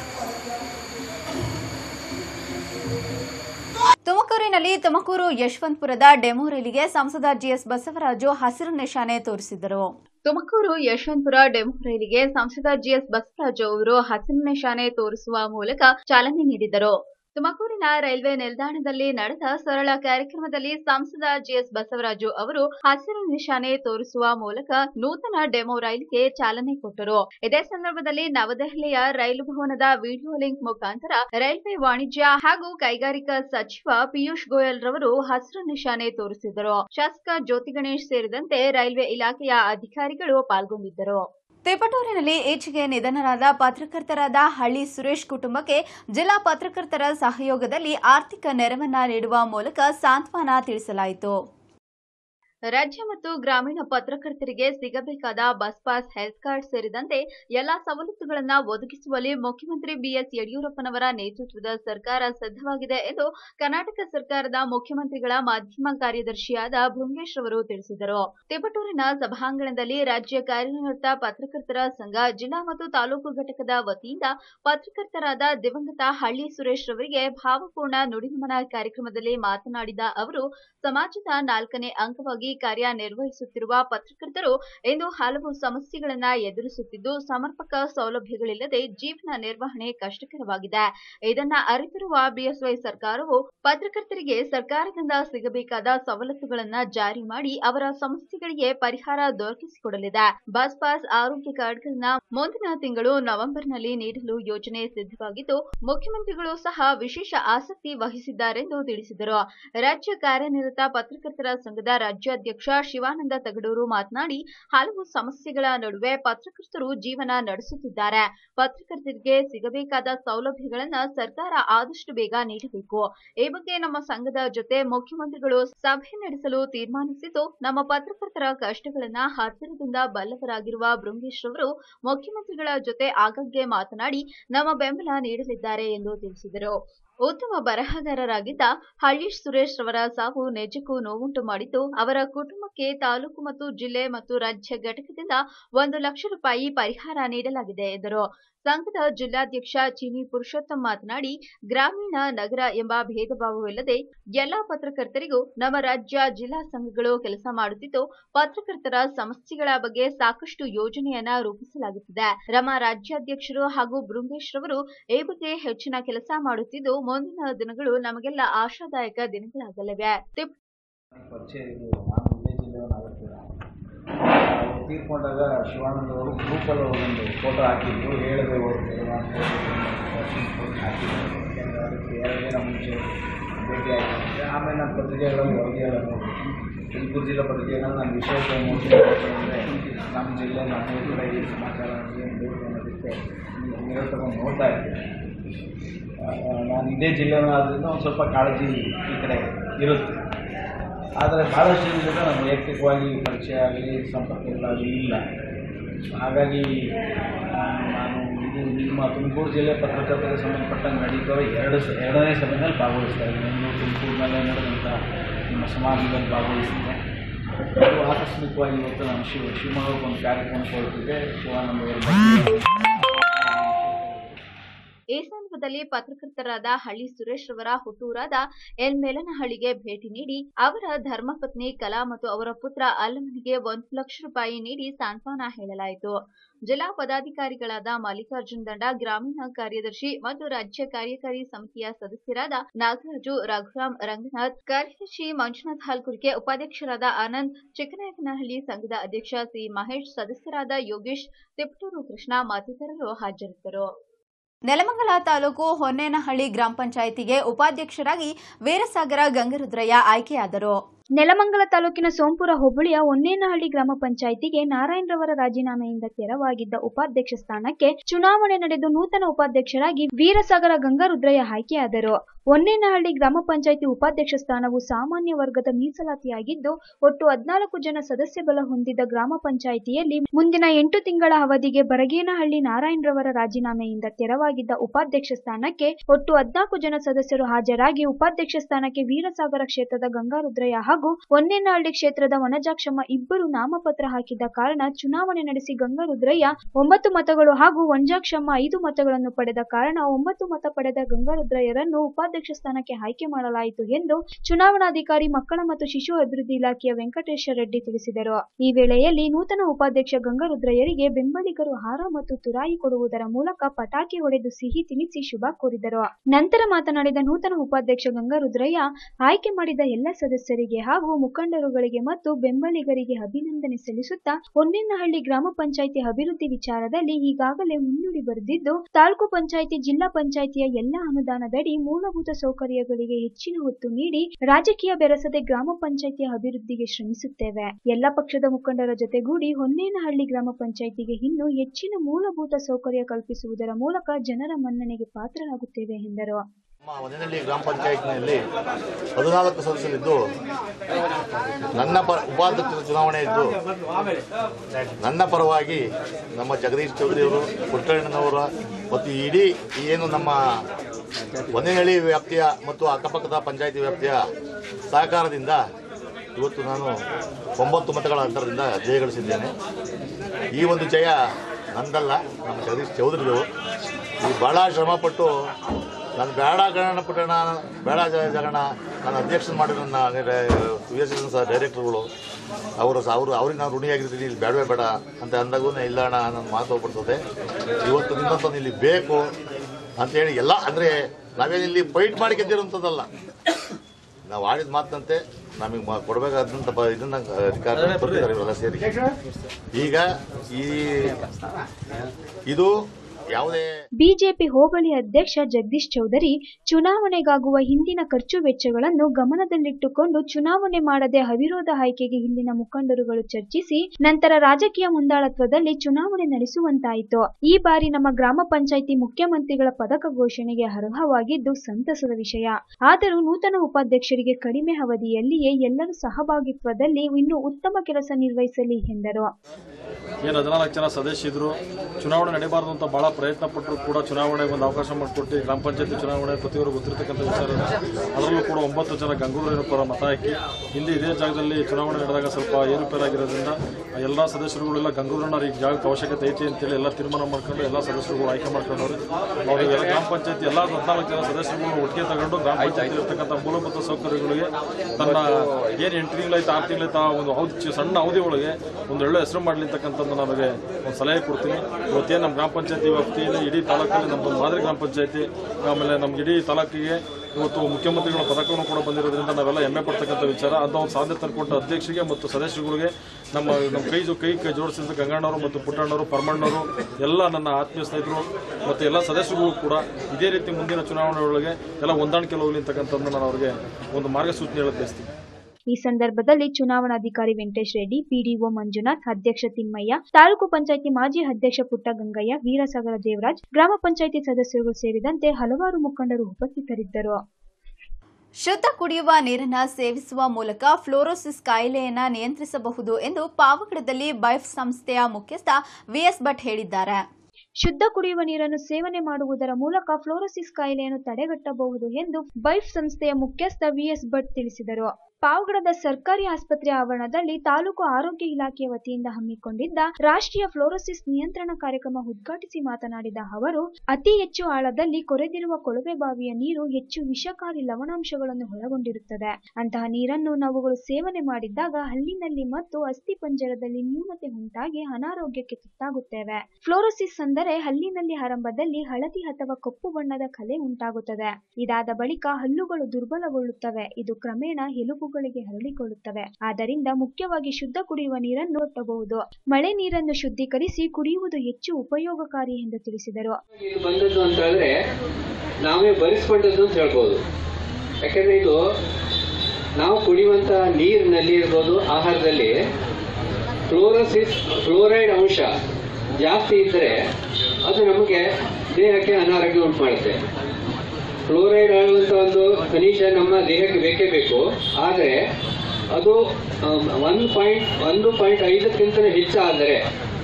ತುಮಕೂರಿನಲ್ಲಿ ತುಮಕೂರು ಯಶವಂತಪುರದ ಡೆಮೋ ರೈಲಿಗೆ ಸಂಸದ ಜಿಎಸ್ ಬಸವರಾಜು ಹಸಿರು ನಿಶಾನೆ ತೋರಿಸಿದರು ತುಮಕೂರು ಯಶವಂತಪುರ ಡೆಮೋ ರೈಲಿಗೆ ಸಂಸದ ಜಿಎಸ್ ಬಸವರಾಜು ಅವರು ಹಸಿರು ನಿಶಾನೆ ತೋರಿಸುವ ಮೂಲಕ ಚಾಲನೆ ನೀಡಿದರು ತುಮಕೂರಿನ ರೈಲ್ವೆ ನಿಲ್ದಾಣದಲ್ಲಿ ನಡೆದ ಸರಳ ಕಾರ್ಯಕ್ರಮದಲ್ಲಿ ಸಂಸದ ಜಿಎಸ್ ಬಸವರಾಜು ಅವರು ಹಸಿರು ನಿಶಾನೆ ತೋರಿಸುವ ಮೂಲಕ ನೂತನ ಡೆಮೋ ರೈಲಿಗೆ ಚಾಲನೆ ಕೊಟ್ಟರು ಇದೇ ಸಂದರ್ಭದಲ್ಲಿ ನವದೆಹಲಿಯ ರೈಲು ಭವನದ ವಿಡಿಯೋ ಲಿಂಕ್ ಮುಖಾಂತರ ರೈಲ್ವೆ ವಾಣಿಜ್ಯ ಹಾಗೂ ಕೈಗಾರಿಕಾ ಸಚಿವ ಪಿಯೂಷ್ ಗೋಯಲ್ ರವರು ಹಸಿರು ನಿಶಾನೆ ತೋರಿಸಿದರು ಶಾಸಕ ಜ್ಯೋತಿ ಗಣೇಶ್ ಸೇರಿದಂತೆ ರೈಲ್ವೆ ಇಲಾಖೆಯ ಅಧಿಕಾರಿಗಳು ಪಾಲ್ಗೊಂಡಿದ್ದರು ತಿಪಟೂರಿನಲ್ಲಿ ಈಚೆಗೆ ನಿಧನರಾದ ಪತ್ರಕರ್ತರಾದ ಹಳ್ಳಿ ಸುರೇಶ್ ಕುಟುಂಬಕ್ಕೆ ಜಿಲ್ಲಾ ಪತ್ರಕರ್ತರ ಸಹಯೋಗದಲ್ಲಿ ಆರ್ಥಿಕ ನೆರವನ್ನ ನೀಡುವ ಮೂಲಕ ಸಾಂತ್ವನ ತಿಳಿಸಲಾಯಿತು ರಾಜ್ಯ ಮತ್ತು ಗ್ರಾಮೀಣ ಪತ್ರಕರ್ತರಿಗೆ ಸಿಗಬೇಕಾದ ಬಸ್ ಪಾಸ್ ಹೆಲ್ತ್ ಕಾರ್ಡ್ ಸೇರಿದಂತೆ ಎಲ್ಲಾ ಸವಲತ್ತುಗಳನ್ನು ಒದಗಿಸುವಲ್ಲಿ ಮುಖ್ಯಮಂತ್ರಿ ಬಿಎಸ್ ಯಡಿಯೂರಪ್ಪನವರ ನೇತೃತ್ವದ ಸರ್ಕಾರ ಸಿದ್ಧವಾಗಿದೆ ಎಂದು ಕರ್ನಾಟಕ ಸರ್ಕಾರದ ಮುಖ್ಯಮಂತ್ರಿಗಳ ಮಾಧ್ಯಮ ಕಾರ್ಯದರ್ಶಿಯಾದ ಭೃಂಗೇಶ್ ಅವರು ತಿಳಿಸಿದರು ತಿಪಟೂರಿನ ಸಭಾಂಗಣದಲ್ಲಿ ರಾಜ್ಯ ಕಾರ್ಯನಿರತ ಪತ್ರಕರ್ತರ ಸಂಘ ಜಿಲ್ಲಾ ಮತ್ತು ತಾಲೂಕು ಘಟಕದ ವತಿಯಿಂದ ಪತ್ರಕರ್ತರಾದ ದಿವಂಗತ ಹಳ್ಳಿ ಸುರೇಶ್ ರವರಿಗೆ ಭಾವಪೂರ್ಣ ನುಡಿನಮನ ಕಾರ್ಯಕ್ರಮದಲ್ಲಿ ಮಾತನಾಡಿದ ಅವರು ಸಮಾಜದ ನಾಲ್ಕನೇ ಅಂಗವಾಗಿ ಕಾರ್ಯನಿರ್ವಹಿಸುತ್ತಿರುವ ಪತ್ರಕರ್ತರು ಇಂದು ಹಲವು ಸಮಸ್ಯೆಗಳನ್ನ ಎದುರಿಸುತ್ತಿದ್ದು ಸಮರ್ಪಕ ಸೌಲಭ್ಯಗಳಿಲ್ಲದೆ ಜೀವನ ನಿರ್ವಹಣೆ ಕಷ್ಟಕರವಾಗಿದೆ ಇದನ್ನ ಅರಿತಿರುವ ಬಿಎಸ್ವೈ ಸರ್ಕಾರವು ಪತ್ರಕರ್ತರಿಗೆ ಸರ್ಕಾರದಿಂದ ಸಿಗಬೇಕಾದ ಸವಲತ್ತುಗಳನ್ನ ಜಾರಿ ಮಾಡಿ ಅವರ ಸಮಸ್ಯೆಗಳಿಗೆ ಪರಿಹಾರ ದೊರಕಿಸಿಕೊಡಲಿದೆ ಬಸ್ ಪಾಸ್ ಆರೋಗ್ಯ ಕಾರ್ಡ್ಗಳನ್ನ ಮುಂದಿನ ತಿಂಗಳು ನವೆಂಬರ್ನಲ್ಲಿ ನೀಡಲು ಯೋಜನೆ ಸಿದ್ಧವಾಗಿದ್ದು ಮುಖ್ಯಮಂತ್ರಿಗಳು ಸಹ ವಿಶೇಷ ಆಸಕ್ತಿ ವಹಿಸಿದ್ದಾರೆಂದು ತಿಳಿಸಿದರು ರಾಜ್ಯ ಕಾರ್ಯನಿರತ ಪತ್ರಕರ್ತರ ಸಂಘದ ರಾಜ್ಯಾಧ್ಯಕ್ಷ ಶಿವಾನಂದ ತಗಡೂರು ಮಾತನಾಡಿ ಹಲವು ಸಮಸ್ಯೆಗಳ ನಡುವೆ ಪತ್ರಕರ್ತರು ಜೀವನ ನಡೆಸುತ್ತಿದ್ದಾರೆ ಪತ್ರಕರ್ತರಿಗೆ ಸಿಗಬೇಕಾದ ಸೌಲಭ್ಯಗಳನ್ನ ಸರ್ಕಾರ ಆದಷ್ಟು ಬೇಗ ನೀಡಬೇಕು ಈ ಬಗ್ಗೆ ನಮ್ಮ ಸಂಘದ ಜೊತೆ ಮುಖ್ಯಮಂತ್ರಿಗಳು ಸಭೆ ನಡೆಸಲು ತೀರ್ಮಾನಿಸಿದ್ದು ನಮ್ಮ ಪತ್ರಕರ್ತರ ಕಷ್ಟಗಳನ್ನ ಹತ್ತಿರದಿಂದ ಬಲ್ಲವರಾಗಿರುವ ಬೃಂಗೇಶ್ ರವರು ಮುಖ್ಯಮಂತ್ರಿಗಳ ಜೊತೆ ಆಗಾಗ್ಗೆ ಮಾತನಾಡಿ ನಮ್ಮ ಬೆಂಬಲ ನೀಡಲಿದ್ದಾರೆ ಎಂದು ತಿಳಿಸಿದರು ಉತ್ತಮ ಬರಹಗಾರರಾಗಿದ್ದ ಹಳ್ಳೀಶ್ ಸುರೇಶ್ ರವರ ಸಾವು ನಿಜಕ್ಕೂ ನೋವುಂಟು ಮಾಡಿದ್ದು ಅವರ ಕುಟುಂಬಕ್ಕೆ ತಾಲೂಕು ಮತ್ತು ಜಿಲ್ಲೆ ಮತ್ತು ರಾಜ್ಯ ಘಟಕದಿಂದ ಒಂದು ಲಕ್ಷ ರೂಪಾಯಿ ಪರಿಹಾರ ನೀಡಲಾಗಿದೆ ಎಂದರು ಸಂಘದ ಜಿಲ್ಲಾಧ್ಯಕ್ಷ ಚೀನಿ ಪುರುಷೋತ್ತಮ್ ಮಾತನಾಡಿ ಗ್ರಾಮೀಣ ನಗರ ಎಂಬ ಭೇದ ಭಾವವಿಲ್ಲದೆ ಎಲ್ಲಾ ಪತ್ರಕರ್ತರಿಗೂ ನಮ್ಮ ರಾಜ್ಯ ಜಿಲ್ಲಾ ಸಂಘಗಳು ಕೆಲಸ ಮಾಡುತ್ತಿದ್ದು ಪತ್ರಕರ್ತರ ಸಮಸ್ಯೆಗಳ ಬಗ್ಗೆ ಸಾಕಷ್ಟು ಯೋಜನೆಯನ್ನ ರೂಪಿಸಲಾಗುತ್ತಿದೆ ನಮ್ಮ ರಾಜ್ಯಾಧ್ಯಕ್ಷರು ಹಾಗೂ ಬೃಂಗೇಶ್ ರವರು ಈ ಬಗ್ಗೆ ಹೆಚ್ಚಿನ ಕೆಲಸ ಮಾಡುತ್ತಿದ್ದು ಮುಂದಿನ ದಿನಗಳು ನಮಗೆಲ್ಲ ಆಶಾದಾಯಕ ದಿನಗಳಾಗಲಿವೆ ತಿಪ್- ಪರಿಚಯ ಇದು ನಾನು ಇದೇ ಜಿಲ್ಲೆಯವನಾಗುತ್ತಿಲ್ಲ ಅವ್ರು ತೀರ್ಕೊಂಡಾಗ ಶಿವಾನಂದ ಅವರು ಗ್ರೂಪಲ್ಲಿ ಒಂದೊಂದು ಫೋಟೋ ಹಾಕಿದ್ರು ಹೇಳದೆ ಹೋಗ್ತಾರೆ ಹಾಕಿದ್ರು ಯಾಕೆಂದರೆ ಅದಕ್ಕೆ ಎರಡು ದಿನ ಮುಂಚೆ ಭೇಟಿ ಆಗಿರುತ್ತೆ ಆಮೇಲೆ ನಾನು ಪತ್ರಿಕೆಗಳಲ್ಲಿ ವರದಿಯೆಲ್ಲ ನೋಡ್ತೀನಿ ತುಮಕೂರು ಜಿಲ್ಲಾ ಪತ್ರಿಕೆಗಳಲ್ಲಿ ನಾನು ವಿಶೇಷ ಮೋಸ್ಟ್ಲಿ ಅಂದರೆ ನಮ್ಮ ಜಿಲ್ಲೆ ನಮ್ಮ ಊರ ಕಡೆ ಈ ಸಮಾಚಾರ ಏನು ಬೇಕು ಅನ್ನೋದಕ್ಕೆ ನಿರಂತರವಾಗಿ ನೋಡ್ತಾ ಇರ್ತೀನಿ ಆ, ನಾನು ಇದೇ ಜಿಲ್ಲೆಯವನಾದ್ರಿಂದ ಒಂದು ಸ್ವಲ್ಪ ಕಾಳಜಿ ಈ ಕಡೆ ಇರುತ್ತೆ ಆದರೆ ಭಾಳಷ್ಟು ಜನರಿಂದ ನಾನು ವೈಯಕ್ತಿಕವಾಗಿ ಪರಿಚಯ ಆಗಲಿ ಸಂಪರ್ಕಗಳಾಗಲಿ ಇಲ್ಲ ಹಾಗಾಗಿ ಆ, ನಾನು ಇದು ನಿಮ್ಮ ತುಮಕೂರು ಜಿಲ್ಲೆ ಪತ್ರಕರ್ತರಿಗೆ ಸಂಬಂಧಪಟ್ಟಂಗೆ ನಡೀತಿರೋ ಎರಡು ಸ ಎರಡನೇ ಸಭೆಯಲ್ಲಿ ಭಾಗವಹಿಸ್ತಾ ಇದ್ದೀನಿ ನೀವು ತುಮಕೂರಿನಲ್ಲೇ ನಡೆದಂಥ ನಿಮ್ಮ ಸಮಾಜದಲ್ಲಿ ಭಾಗವಹಿಸಿದ್ದೆ ಅದು ಆಕಸ್ಮಿಕವಾಗಿ ಇವತ್ತು ನಾನು ಶಿವ ಶಿವಮೊಗ್ಗಕ್ಕೆ ಒಂದು ಕಾರ್ಯಕ್ರಮ ಕೊಡ್ತಿದ್ದೆ ಶಿವಾನಂದ ಅವರು ಬಂದಿದ್ರು. ಈ ಸಂದರ್ಭದಲ್ಲಿ ಕಾರ್ಯಕ್ರಮದಲ್ಲಿ ಪತ್ರಕರ್ತರಾದ ಹಳ್ಳಿ ಸುರೇಶ್ ರವರ ಹುಟ್ಟೂರಾದ ಎಲ್ಮೇಲನಹಳ್ಳಿಗೆ ಭೇಟಿ ನೀಡಿ ಅವರ ಧರ್ಮಪತ್ನಿ ಕಲಾ ಮತ್ತು ಅವರ ಪುತ್ರ ಅಲ್ಲಮನಿಗೆ ಒಂದು ಲಕ್ಷ ರೂಪಾಯಿ ನೀಡಿ ಸಾಂತ್ವನ ಹೇಳಲಾಯಿತು ಜಿಲ್ಲಾ ಪದಾಧಿಕಾರಿಗಳಾದ ಮಲ್ಲಿಕಾರ್ಜುನ್ ದಂಡ ಗ್ರಾಮೀಣ ಕಾರ್ಯದರ್ಶಿ ಮತ್ತು ರಾಜ್ಯ ಕಾರ್ಯಕಾರಿ ಸಮಿತಿಯ ಸದಸ್ಯರಾದ ನಾಗರಾಜು ರಘುರಾಮ್ ರಂಗನಾಥ್ ಕಾರ್ಯದರ್ಶಿ ಮಂಜುನಾಥ್ ಹಾಲ್ಕುರ್ಗೆ ಉಪಾಧ್ಯಕ್ಷರಾದ ಆನಂದ್ ಚಿಕ್ಕನಾಯಕನಹಳ್ಳಿ ಸಂಘದ ಅಧ್ಯಕ್ಷ ಸಿ ಮಹೇಶ್ ಸದಸ್ಯರಾದ ಯೋಗೇಶ್ ತಿಪಟೂರು ಕೃಷ್ಣ ಮತ್ತಿತರರು ಹಾಜರಿದ್ದರು ನೆಲಮಂಗಲ ತಾಲೂಕು ಹೊನ್ನೇನಹಳ್ಳಿ ಗ್ರಾಮ ಪಂಚಾಯಿತಿಗೆ ಉಪಾಧ್ಯಕ್ಷರಾಗಿ ವೀರಸಾಗರ ಗಂಗರುದ್ರಯ್ಯ ಆಯ್ಕೆಯಾದರು ನೆಲಮಂಗಲ ತಾಲೂಕಿನ ಸೋಂಪುರ ಹೋಬಳಿಯ ಒನ್ನೇನಹಳ್ಳಿ ಗ್ರಾಮ ಪಂಚಾಯಿತಿಗೆ ನಾರಾಯಣರವರ ರಾಜೀನಾಮೆಯಿಂದ ತೆರವಾಗಿದ್ದ ಉಪಾಧ್ಯಕ್ಷ ಸ್ಥಾನಕ್ಕೆ ಚುನಾವಣೆ ನಡೆದು ನೂತನ ಉಪಾಧ್ಯಕ್ಷರಾಗಿ ವೀರಸಾಗರ ಗಂಗಾರುದ್ರಯ್ಯ ಆಯ್ಕೆಯಾದರು ಒನ್ನೇನಹಳ್ಳಿ ಗ್ರಾಮ ಪಂಚಾಯಿತಿ ಉಪಾಧ್ಯಕ್ಷ ಸ್ಥಾನವು ಸಾಮಾನ್ಯ ವರ್ಗದ ಮೀಸಲಾತಿಯಾಗಿದ್ದು ಒಟ್ಟು ಹದ್ನಾಲ್ಕು ಜನ ಸದಸ್ಯ ಬಲ ಹೊಂದಿದ್ದ ಗ್ರಾಮ ಪಂಚಾಯಿತಿಯಲ್ಲಿ ಮುಂದಿನ ಎಂಟು ತಿಂಗಳ ಅವಧಿಗೆ ಬರಗೇನಹಳ್ಳಿ ನಾರಾಯಣರವರ ರಾಜೀನಾಮೆಯಿಂದ ತೆರವಾಗಿದ್ದ ಉಪಾಧ್ಯಕ್ಷ ಸ್ಥಾನಕ್ಕೆ ಒಟ್ಟು ಹದ್ನಾಲ್ಕು ಜನ ಸದಸ್ಯರು ಹಾಜರಾಗಿ ಉಪಾಧ್ಯಕ್ಷ ಸ್ಥಾನಕ್ಕೆ ವೀರಸಾಗರ ಕ್ಷೇತ್ರದ ಗಂಗಾರುದ್ರಯ್ಯ ಹಾಗೂ ಹೊನ್ನೇನಹಳ್ಳಿ ಕ್ಷೇತ್ರದ ವನಜಾಕ್ಷಮ್ಮ ಇಬ್ಬರು ನಾಮಪತ್ರ ಹಾಕಿದ್ದ ಕಾರಣ ಚುನಾವಣೆ ನಡೆಸಿ ಗಂಗಾರುದ್ರಯ್ಯ ಒಂಬತ್ತು ಮತಗಳು ಹಾಗೂ ವಂಜಾಕ್ಷಮ್ಮ ಐದು ಮತಗಳನ್ನು ಪಡೆದ ಕಾರಣ ಒಂಬತ್ತು ಮತ ಪಡೆದ ಗಂಗಾರುದ್ರಯ್ಯರನ್ನು ಉಪಾಧ್ಯಕ್ಷ ಸ್ಥಾನಕ್ಕೆ ಆಯ್ಕೆ ಮಾಡಲಾಯಿತು ಎಂದು ಚುನಾವಣಾಧಿಕಾರಿ ಮಕ್ಕಳ ಮತ್ತು ಶಿಶು ಅಭಿವೃದ್ಧಿ ಇಲಾಖೆಯ ವೆಂಕಟೇಶ ರೆಡ್ಡಿ ತಿಳಿಸಿದರು ಈ ವೇಳೆಯಲ್ಲಿ ನೂತನ ಉಪಾಧ್ಯಕ್ಷ ಗಂಗಾರುದ್ರಯ್ಯರಿಗೆ ಬೆಂಬಲಿಗರು ಹಾರ ಮತ್ತು ತುರಾಯಿ ಕೊಡುವುದರ ಮೂಲಕ ಪಟಾಕಿ ಹೊಡೆದು ಸಿಹಿ ತಿನ್ನಿಸಿ ಶುಭ ಕೋರಿದರು ನಂತರ ಮಾತನಾಡಿದ ನೂತನ ಉಪಾಧ್ಯಕ್ಷ ಗಂಗಾರುದ್ರಯ್ಯ ಆಯ್ಕೆ ಮಾಡಿದ ಎಲ್ಲ ಸದಸ್ಯರಿಗೆ ಹಾಗೂ ಮುಖಂಡರುಗಳಿಗೆ ಮತ್ತು ಬೆಂಬಲಿಗರಿಗೆ ಅಭಿನಂದನೆ ಸಲ್ಲಿಸುತ್ತಾ ಹೊನ್ನೇನಹಳ್ಳಿ ಗ್ರಾಮ ಪಂಚಾಯಿತಿ ಅಭಿವೃದ್ಧಿ ವಿಚಾರದಲ್ಲಿ ಈಗಾಗಲೇ ಮುನ್ನುಡಿ ಬರೆದಿದ್ದು ತಾಲೂಕು ಪಂಚಾಯಿತಿ ಜಿಲ್ಲಾ ಪಂಚಾಯಿತಿಯ ಎಲ್ಲ ಅನುದಾನದಡಿ ಮೂಲಭೂತ ಸೌಕರ್ಯಗಳಿಗೆ ಹೆಚ್ಚಿನ ಒತ್ತು ನೀಡಿ ರಾಜಕೀಯ ಬೆರೆಸದೆ ಗ್ರಾಮ ಪಂಚಾಯಿತಿಯ ಅಭಿವೃದ್ಧಿಗೆ ಶ್ರಮಿಸುತ್ತೇವೆ ಎಲ್ಲ ಪಕ್ಷದ ಮುಖಂಡರ ಜೊತೆಗೂಡಿ ಹೊನ್ನೇನಹಳ್ಳಿ ಗ್ರಾಮ ಪಂಚಾಯಿತಿಗೆ ಇನ್ನೂ ಹೆಚ್ಚಿನ ಮೂಲಭೂತ ಸೌಕರ್ಯ ಕಲ್ಪಿಸುವುದರ ಮೂಲಕ ಜನರ ಮನ್ನಣೆಗೆ ಪಾತ್ರರಾಗುತ್ತೇವೆ ಎಂದರು ನಮ್ಮ ಮನೆಯಲ್ಲಿ ಗ್ರಾಮ ಪಂಚಾಯತ್ನಲ್ಲಿ ಹದಿನಾಲ್ಕು ಸದಸ್ಯರಿದ್ದು ನನ್ನ ಪ ಉಪಾಧ್ಯಕ್ಷರ ಚುನಾವಣೆ ಇದ್ದು ನನ್ನ ಪರವಾಗಿ ನಮ್ಮ ಜಗದೀಶ್ ಚೌಧರಿಯವರು ಪುಟ್ಟಣ್ಣನವರ ಮತ್ತು ಇಡೀ ಏನು ನಮ್ಮ ಒಂದೇನಹಳ್ಳಿ ವ್ಯಾಪ್ತಿಯ ಮತ್ತು ಅಕ್ಕಪಕ್ಕದ ಪಂಚಾಯತಿ ವ್ಯಾಪ್ತಿಯ ಸಹಕಾರದಿಂದ ಇವತ್ತು ನಾನು ಒಂಬತ್ತು ಮತಗಳ ಅಂತರದಿಂದ ಜಯಗಳಿಸಿದ್ದೇನೆ ಈ ಒಂದು ಜಯ ನಂದಲ್ಲ ನಮ್ಮ ಜಗದೀಶ್ ಚೌಧರಿಗಳು ಈ ಭಾಳ ಶ್ರಮಪಟ್ಟು ನಾನು ಬೇಡ ಗಣ ಪುಟ್ಟಣ ಬೇಡ ಜ- ಜಗಣ ನಾನು ಅಧ್ಯಕ್ಷ ಮಾಡಿ ನನ್ನ ವಿ ಎಸ್ ಎಸ್ ಡೈರೆಕ್ಟರ್ಗಳು ಅವರು ಸ- ಅವರು ಅವ್ರಿಗೆ ನಾನು ಋಣಿಯಾಗಿರ್ತೀನಿ ಇಲ್ಲಿ ಬೇಡವೇ ಬೇಡ ಅಂತ ಅಂದಾಗೂ ಇಲ್ಲ ಅಣ್ಣ ನನ್ನ ಮಾತು ಹೋಗ್ಬಿಡ್ತದೆ ಇವತ್ತು ನಿನ್ನಂತ ಇಲ್ಲಿ ಬೇಕು ಅಂತೇಳಿ ಎಲ್ಲ ಅಂದರೆ ನಾವೇನಿಲ್ಲಿ ಫೈಟ್ ಮಾಡಿ ಗೆದ್ದಿರೋಂಥದ್ದಲ್ಲ ನಾವು ಆಡಿದ ಮಾತಂತೆ ನಮಗೆ ಮ- ಕೊಡಬೇಕಾದಂಥ ಪ ಇದನ್ನ ಅಧಿಕಾರ ಕೊಟ್ಟಿದ್ದಾರೆ ಇವರೆಲ್ಲ ಸೇರಿ ಈಗ ಈ ಇದು ಯಾವುದೇ ಬಿಜೆಪಿ ಹೋಬಳಿ ಅಧ್ಯಕ್ಷ ಜಗದೀಶ್ ಚೌಧರಿ ಚುನಾವಣೆಗಾಗುವ ಹಿಂದಿನ ಖರ್ಚು ವೆಚ್ಚಗಳನ್ನು ಗಮನದಲ್ಲಿಟ್ಟುಕೊಂಡು ಚುನಾವಣೆ ಮಾಡದೆ ಅವಿರೋಧ ಆಯ್ಕೆಗೆ ಇಲ್ಲಿನ ಮುಖಂಡರುಗಳು ಚರ್ಚಿಸಿ ನಂತರ ರಾಜಕೀಯ ಮುಂದಾಳತ್ವದಲ್ಲಿ ಚುನಾವಣೆ ನಡೆಸುವಂತಾಯಿತು ಈ ಬಾರಿ ನಮ್ಮ ಗ್ರಾಮ ಪಂಚಾಯಿತಿ ಮುಖ್ಯಮಂತ್ರಿಗಳ ಪದಕ ಘೋಷಣೆಗೆ ಅರ್ಹವಾಗಿದ್ದು ಸಂತಸದ ವಿಷಯ ಆದರೂ ನೂತನ ಉಪಾಧ್ಯಕ್ಷರಿಗೆ ಕಡಿಮೆ ಅವಧಿಯಲ್ಲಿಯೇ ಎಲ್ಲರ ಸಹಭಾಗಿತ್ವದಲ್ಲಿ ಇನ್ನೂ ಉತ್ತಮ ಕೆಲಸ ನಿರ್ವಹಿಸಲಿ ಎಂದರು ಏನು ಹದಿನಾಲ್ಕು ಜನ ಸದಸ್ಯರು ಚುನಾವಣೆ ನಡೀಬಾರ್ದು ಅಂತ ಭಾಳ ಪ್ರಯತ್ನ ಪಟ್ಟರು ಕೂಡ ಚುನಾವಣೆಗೆ ಒಂದು ಅವಕಾಶ ಮಾಡಿಕೊಟ್ಟು ಗ್ರಾಮ ಪಂಚಾಯತಿ ಚುನಾವಣೆ ಪ್ರತಿಯೊಬ್ಬರು ಗೊತ್ತಿರತಕ್ಕಂಥ ವಿಚಾರ ಇದೆ ಅದರಲ್ಲೂ ಕೂಡ ಒಂಬತ್ತು ಜನ ಗಂಗೂರಿನ ಪರ ಮತ ಹಾಕಿ ಹಿಂದೆ ಇದೇ ಜಾಗದಲ್ಲಿ ಚುನಾವಣೆ ನಡೆದಾಗ ಸ್ವಲ್ಪ ಏರುಪೇರಾಗಿರೋದ್ರಿಂದ ಎಲ್ಲ ಸದಸ್ಯರುಗಳೆಲ್ಲ ಗಂಗೂರನ್ನ ಈ ಜಾಗಕ್ಕೆ ಅವಶ್ಯಕತೆ ಐತಿ ಅಂತೇಳಿ ಎಲ್ಲ ತೀರ್ಮಾನ ಮಾಡ್ಕೊಂಡು ಎಲ್ಲ ಸದಸ್ಯರುಗಳು ಆಯ್ಕೆ ಮಾಡ್ಕೊಂಡವ್ರು ಅವರಿಗೆಲ್ಲ ಗ್ರಾಮ ಪಂಚಾಯತಿ ಎಲ್ಲ ಹದಿನಾಲ್ಕು ಜನ ಸದಸ್ಯರುಗಳು ಒಟ್ಟಿಗೆ ತಗೊಂಡು ಗ್ರಾಮ ಪಂಚಾಯತಿ ಇರ್ತಕ್ಕಂಥ ಮೂಲಭೂತ ಸೌಕರ್ಯಗಳಿಗೆ ತನ್ನ ಏನು ಎಂಟು ತಿಂಗಳಾಯ್ತು ಆರು ತಿಂಗಳಾಯ್ತು ಆ ಒಂದು ಅವಧಿ ಚಿ- ಸಣ್ಣ ಅವಧಿ ಒಳಗೆ ಒಂದು ಒಳ್ಳೆ ಹೆಸರು ಮಾಡಲಿ ಅಂತಕ್ಕಂಥದ್ದು ನನಗೆ ಒಂದು ಸಲಹೆ ಕೊಡ್ತೀನಿ ಇವತ್ತೇನು ನಮ್ಮ ಗ್ರಾಮ ಪಂಚಾಯತಿ ವ್ಯಾಪ್ತಿಯಲ್ಲಿ ಇಡೀ ತಾಲೂಕಲ್ಲಿ ನಮ್ಮದೊಂದು ಮಾದರಿ ಗ್ರಾಮ ಪಂಚಾಯತಿ ಆಮೇಲೆ ನಮ್ಮ ಇಡೀ ತಾಲೂಕಿಗೆ ಇವತ್ತು ಮುಖ್ಯಮಂತ್ರಿಗಳ ಪದಕವನ್ನು ಕೂಡ ಬಂದಿರೋದ್ರಿಂದ ನಾವೆಲ್ಲ ಹೆಮ್ಮೆ ಪಡ್ತಕ್ಕಂಥ ವಿಚಾರ ಅಂತ ಒಂದು ಸಾಧನೆ ತಂದುಕೊಟ್ಟ ಅಧ್ಯಕ್ಷರಿಗೆ ಮತ್ತು ಸದಸ್ಯರುಗಳಿಗೆ ನಮ್ಮ ನಮ್ಮ ಕೈ ಜೊ ಕೈ ಕೈ ಜೋಡಿಸಿದ ಗಂಗಣ್ಣವರು ಮತ್ತು ಪುಟ್ಟಣ್ಣವರು ಪರಮಣ್ಣವರು ಎಲ್ಲ ನನ್ನ ಆತ್ಮೀಯ ಸ್ನೇಹಿತರು ಮತ್ತು ಎಲ್ಲ ಸದಸ್ಯರುಗಳು ಕೂಡ ಇದೇ ರೀತಿ ಮುಂದಿನ ಚುನಾವಣೆ ಒಳಗೆ ಎಲ್ಲ ಹೊಂದಾಣಿಕೆ ಹೋಗಲಿ ಅಂತಕ್ಕಂಥದ್ದನ್ನು ನಾನು ಅವರಿಗೆ ಒಂದು ಮಾರ್ಗಸೂಚನೆ ಹೇಳಕ್ ಬಯಸ್ತೀನಿ ಈ ಸಂದರ್ಭದಲ್ಲಿ ಚುನಾವಣಾಧಿಕಾರಿ ವೆಂಕಟೇಶ್ ರೆಡ್ಡಿ ಪಿಡಿಒ ಮಂಜುನಾಥ್ ಅಧ್ಯಕ್ಷ ತಿಮ್ಮಯ್ಯ ತಾಲೂಕು ಪಂಚಾಯಿತಿ ಮಾಜಿ ಅಧ್ಯಕ್ಷ ಪುಟ್ಟಗಂಗಯ್ಯ ವೀರಸಾಗರ ದೇವರಾಜ್ ಗ್ರಾಮ ಪಂಚಾಯಿತಿ ಸದಸ್ಯರುಗಳು ಸೇರಿದಂತೆ ಹಲವಾರು ಮುಖಂಡರು ಉಪಸ್ಥಿತರಿದ್ದರು ಶುದ್ಧ ಕುಡಿಯುವ ನೀರನ್ನ ಸೇವಿಸುವ ಮೂಲಕ ಫ್ಲೋರೋಸಿಸ್ ಕಾಯಿಲೆಯನ್ನ ನಿಯಂತ್ರಿಸಬಹುದು ಎಂದು ಪಾವಗಡದಲ್ಲಿ ಬೈಫ್ ಸಂಸ್ಥೆಯ ಮುಖ್ಯಸ್ಥ ವಿಎಸ್ ಭಟ್ ಹೇಳಿದ್ದಾರೆ ಶುದ್ಧ ಕುಡಿಯುವ ನೀರನ್ನು ಸೇವನೆ ಮಾಡುವುದರ ಮೂಲಕ ಫ್ಲೋರೋಸಿಸ್ ಕಾಯಿಲೆಯನ್ನು ತಡೆಗಟ್ಟಬಹುದು ಎಂದು ಬೈಫ್ ಸಂಸ್ಥೆಯ ಮುಖ್ಯಸ್ಥ ವಿಎಸ್ ಭಟ್ ತಿಳಿಸಿದರು ಪಾವಗಡದ ಸರ್ಕಾರಿ ಆಸ್ಪತ್ರೆ ಆವರಣದಲ್ಲಿ ತಾಲೂಕು ಆರೋಗ್ಯ ಇಲಾಖೆಯ ವತಿಯಿಂದ ಹಮ್ಮಿಕೊಂಡಿದ್ದ ರಾಷ್ಟ್ರೀಯ ಫ್ಲೋರೋಸಿಸ್ ನಿಯಂತ್ರಣ ಕಾರ್ಯಕ್ರಮ ಉದ್ಘಾಟಿಸಿ ಮಾತನಾಡಿದ ಅವರು ಅತಿ ಹೆಚ್ಚು ಆಳದಲ್ಲಿ ಕೊರೆದಿರುವ ಕೊಳವೆ ಬಾವಿಯ ನೀರು ಹೆಚ್ಚು ವಿಷಕಾರಿ ಲವಣಾಂಶಗಳನ್ನು ಒಳಗೊಂಡಿರುತ್ತದೆ ಅಂತಹ ನೀರನ್ನು ನಾವುಗಳು ಸೇವನೆ ಮಾಡಿದ್ದಾಗ ಹಲ್ಲಿನಲ್ಲಿ ಮತ್ತು ಅಸ್ಥಿಪಂಜರದಲ್ಲಿ ನ್ಯೂನತೆ ಉಂಟಾಗಿ ಅನಾರೋಗ್ಯಕ್ಕೆ ತುತ್ತಾಗುತ್ತೇವೆ ಫ್ಲೋರೋಸಿಸ್ ಅಂದರೆ ಹಲ್ಲಿನಲ್ಲಿ ಆರಂಭದಲ್ಲಿ ಹಳದಿ ಅಥವಾ ಕಪ್ಪು ಬಣ್ಣದ ಕಲೆ ಉಂಟಾಗುತ್ತದೆ ಇದಾದ ಬಳಿಕ ಹಲ್ಲುಗಳು ದುರ್ಬಲಗೊಳ್ಳುತ್ತವೆ ಇದು ಕ್ರಮೇಣ ಎಲುಬುಗಳಿಗೆ ಹರಡಿಕೊಳ್ಳುತ್ತವೆ ಆದ್ದರಿಂದ ಮುಖ್ಯವಾಗಿ ಶುದ್ಧ ಕುಡಿಯುವ ನೀರನ್ನು ಒಟ್ಟಬಹುದು ಮಳೆ ನೀರನ್ನು ಶುದ್ಧೀಕರಿಸಿ ಕುಡಿಯುವುದು ಹೆಚ್ಚು ಉಪಯೋಗಕಾರಿ ಎಂದು ತಿಳಿಸಿದರು ಇದು ಬಂದದ್ದು ಅಂತ ಹೇಳಿದ್ರೆ ನಾವೇ ಭರಿಸ್ಕೊಂಡದ್ದು ಅಂತ ಹೇಳ್ಬೋದು ಯಾಕಂದ್ರೆ ಇದು ನಾವು ಕುಡಿಯುವಂತ ನೀರಿನಲ್ಲಿ ಇರ್ಬೋದು ಆಹಾರದಲ್ಲಿ ಫ್ಲೋರೋಸಿಸ್ ಫ್ಲೋರೈಡ್ ಅಂಶ ಜಾಸ್ತಿ ಇದ್ದರೆ ಅದು ನಮಗೆ ದೇಹಕ್ಕೆ ಅನಾರೋಗ್ಯ ಉಂಟು ಮಾಡುತ್ತೆ ಫ್ಲೋರೈಡ್ ಅನ್ನುವಂಥ ಒಂದು ಖನಿಜ ನಮ್ಮ ದೇಹಕ್ಕೆ ಬೇಕೇ ಬೇಕು ಆದರೆ ಅದು ಒನ್ ಪಾಯಿಂಟ್ ಒಂದು ಪಾಯಿಂಟ್ ಐದಕ್ಕಿಂತ ಹೆಚ್ಚಾದರೆ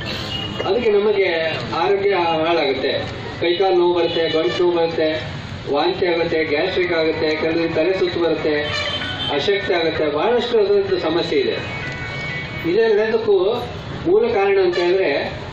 ಅದಕ್ಕೆ ನಮಗೆ ಆರೋಗ್ಯ ಹಾಳಾಗುತ್ತೆ ಕೈಕಾಲು ನೋವು ಬರುತ್ತೆ ಗಂಟು ನೋವು ಬರುತ್ತೆ ವಾಂತಿ ಆಗುತ್ತೆ ಗ್ಯಾಸ್ಟ್ರಿಕ್ ಆಗುತ್ತೆ ಕೆಲವರಿಗೆ ತಲೆ ಸುತ್ತು ಬರುತ್ತೆ ಅಶಕ್ತಿ ಆಗುತ್ತೆ ಬಹಳಷ್ಟು ಅದರದ್ದು ಸಮಸ್ಯೆ ಇದೆ ಇದೆಲ್ಲದಕ್ಕೂ ಮೂಲ ಕಾರಣ ಅಂತ ಹೇಳಿದ್ರೆ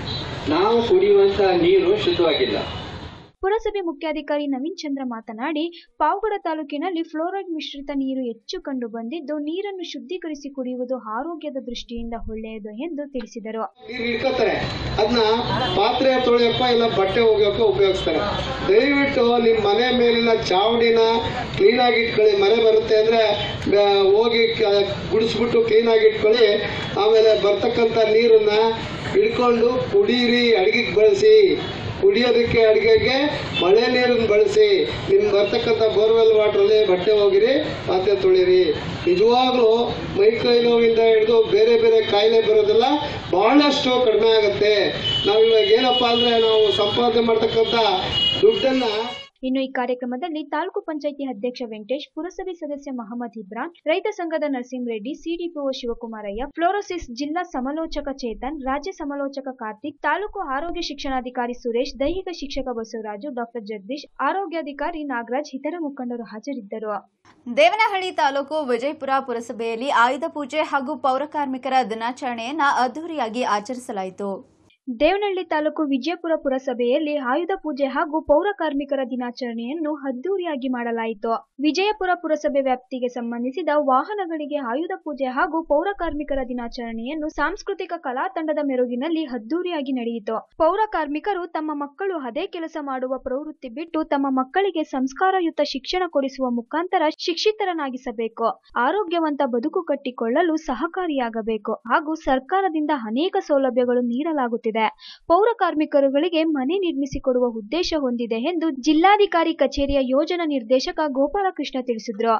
ನಾವು ಕುಡಿಯುವಂತ ನೀರು ಶುದ್ಧವಾಗಿಲ್ಲ ಪುರಸಭೆ ಮುಖ್ಯಾಧಿಕಾರಿ ನವೀನ್ ಚಂದ್ರ ಮಾತನಾಡಿ ಪಾವಗಡ ತಾಲೂಕಿನಲ್ಲಿ ಫ್ಲೋರೈಡ್ ಮಿಶ್ರಿತ ನೀರು ಹೆಚ್ಚು ಕಂಡು ಬಂದಿದ್ದು ನೀರನ್ನು ಶುದ್ಧೀಕರಿಸಿ ಕುಡಿಯುವುದು ಆರೋಗ್ಯದ ದೃಷ್ಟಿಯಿಂದ ಒಳ್ಳೆಯದು ಎಂದು ತಿಳಿಸಿದರು ನೀರು ಇಟ್ಕೋತಾರೆ ಅದನ್ನ ಪಾತ್ರೆ ತೊಳೆಯಪ್ಪ ಇಲ್ಲ ಬಟ್ಟೆ ಒಗೆಯೋಕೆ ಉಪಯೋಗಿಸ್ತಾರೆ ದಯವಿಟ್ಟು ನಿಮ್ಮ ಮನೆ ಮೇಲಿನ ಚಾವಡಿನ ಕ್ಲೀನಾಗಿ ಇಟ್ಕೊಳ್ಳಿ ಮನೆ ಬರುತ್ತೆ ಅಂದ್ರೆ ಬ- ಹೋಗಿ ಕ- ಗುಡಿಸ್ಬಿಟ್ಟು ಕ್ಲೀನಾಗಿ ಇಟ್ಕೊಳ್ಳಿ ಆಮೇಲೆ ಬರ್ತಕ್ಕಂಥ ನೀರನ್ನ ಹಿಡ್ಕೊಂಡು ಕುಡೀರಿ ಅಡಿಗೆಗೆ ಬಳಸಿ ಕುಡಿಯೋದಕ್ಕೆ ಅಡಿಗೆಗೆ ಮಳೆ ನೀರನ್ನು ಬಳಸಿ ನಿಮ್ಗೆ ಬರ್ತಕ್ಕಂಥ ಬೋರ್ವೆಲ್ ವಾಟ್ರಲ್ಲಿ ಬಟ್ಟೆ ಹೋಗಿರಿ ಪಾತ್ರೆ ತೊಳಿರಿ ನಿಜವಾಗ್ಲೂ ಮೈ ಕೈ ನೋವಿಂದ ಹಿಡಿದು ಬೇರೆ ಬೇರೆ ಕಾಯಿಲೆ ಬರೋದೆಲ್ಲ ಬಹಳಷ್ಟು ಕಡಿಮೆ ಆಗುತ್ತೆ ನಾವು ಇವಾಗ ಏನಪ್ಪಾ ಅಂದ್ರೆ ನಾವು ಸಂಪಾದನೆ ಮಾಡ್ತಕ್ಕಂಥ ದುಡ್ಡನ್ನ ಇನ್ನು ಈ ಕಾರ್ಯಕ್ರಮದಲ್ಲಿ ತಾಲೂಕು ಪಂಚಾಯಿತಿ ಅಧ್ಯಕ್ಷ ವೆಂಕಟೇಶ್ ಪುರಸಭೆ ಸದಸ್ಯ ಮಹಮ್ಮದ್ ಇಬ್ರಾನ್ ರೈತ ಸಂಘದ ನರಸಿಂಹರೆಡ್ಡಿ ಸಿಡಿಪಿಒ ಶಿವಕುಮಾರಯ್ಯ ಫ್ಲೋರೋಸಿಸ್ ಜಿಲ್ಲಾ ಸಮಲೋಚಕ ಚೇತನ್ ರಾಜ್ಯ ಸಮಲೋಚಕ ಕಾರ್ತಿಕ್ ತಾಲೂಕು ಆರೋಗ್ಯ ಶಿಕ್ಷಣಾಧಿಕಾರಿ ಸುರೇಶ್ ದೈಹಿಕ ಶಿಕ್ಷಕ ಬಸವರಾಜು ಡಾಕ್ಟರ್ ಜಗದೀಶ್ ಆರೋಗ್ಯಾಧಿಕಾರಿ ನಾಗರಾಜ್ ಇತರ ಮುಖಂಡರು ಹಾಜರಿದ್ದರು ದೇವನಹಳ್ಳಿ ತಾಲೂಕು ವಿಜಯಪುರ ಪುರಸಭೆಯಲ್ಲಿ ಆಯುಧ ಪೂಜೆ ಹಾಗೂ ಪೌರಕಾರ್ಮಿಕರ ದಿನಾಚರಣೆಯನ್ನ ಅದ್ದೂರಿಯಾಗಿ ಆಚರಿಸಲಾಯಿತು ದೇವನಹಳ್ಳಿ ತಾಲೂಕು ವಿಜಯಪುರ ಪುರಸಭೆಯಲ್ಲಿ ಆಯುಧ ಪೂಜೆ ಹಾಗೂ ಪೌರ ಕಾರ್ಮಿಕರ ದಿನಾಚರಣೆಯನ್ನು ಅದ್ದೂರಿಯಾಗಿ ಮಾಡಲಾಯಿತು ವಿಜಯಪುರ ಪುರಸಭೆ ವ್ಯಾಪ್ತಿಗೆ ಸಂಬಂಧಿಸಿದ ವಾಹನಗಳಿಗೆ ಆಯುಧ ಪೂಜೆ ಹಾಗೂ ಪೌರ ಕಾರ್ಮಿಕರ ದಿನಾಚರಣೆಯನ್ನು ಸಾಂಸ್ಕೃತಿಕ ಕಲಾ ತಂಡದ ಮೆರುಗಿನಲ್ಲಿ ಅದ್ದೂರಿಯಾಗಿ ನಡೆಯಿತು ಪೌರ ಕಾರ್ಮಿಕರು ತಮ್ಮ ಮಕ್ಕಳು ಅದೇ ಕೆಲಸ ಮಾಡುವ ಪ್ರವೃತ್ತಿ ಬಿಟ್ಟು ತಮ್ಮ ಮಕ್ಕಳಿಗೆ ಸಂಸ್ಕಾರಯುತ ಶಿಕ್ಷಣ ಕೊಡಿಸುವ ಮುಖಾಂತರ ಶಿಕ್ಷಿತರನ್ನಾಗಿಸಬೇಕು ಆರೋಗ್ಯವಂತ ಬದುಕು ಕಟ್ಟಿಕೊಳ್ಳಲು ಸಹಕಾರಿಯಾಗಬೇಕು ಹಾಗೂ ಸರ್ಕಾರದಿಂದ ಅನೇಕ ಸೌಲಭ್ಯಗಳು ನೀಡಲಾಗುತ್ತಿದೆ ಪೌರ ಕಾರ್ಮಿಕರುಗಳಿಗೆ ಮನೆ ನಿರ್ಮಿಸಿಕೊಡುವ ಉದ್ದೇಶ ಹೊಂದಿದೆ ಎಂದು ಜಿಲ್ಲಾಧಿಕಾರಿ ಕಚೇರಿಯ ಯೋಜನಾ ನಿರ್ದೇಶಕ ಗೋಪಾಲಕೃಷ್ಣ ತಿಳಿಸಿದ್ರು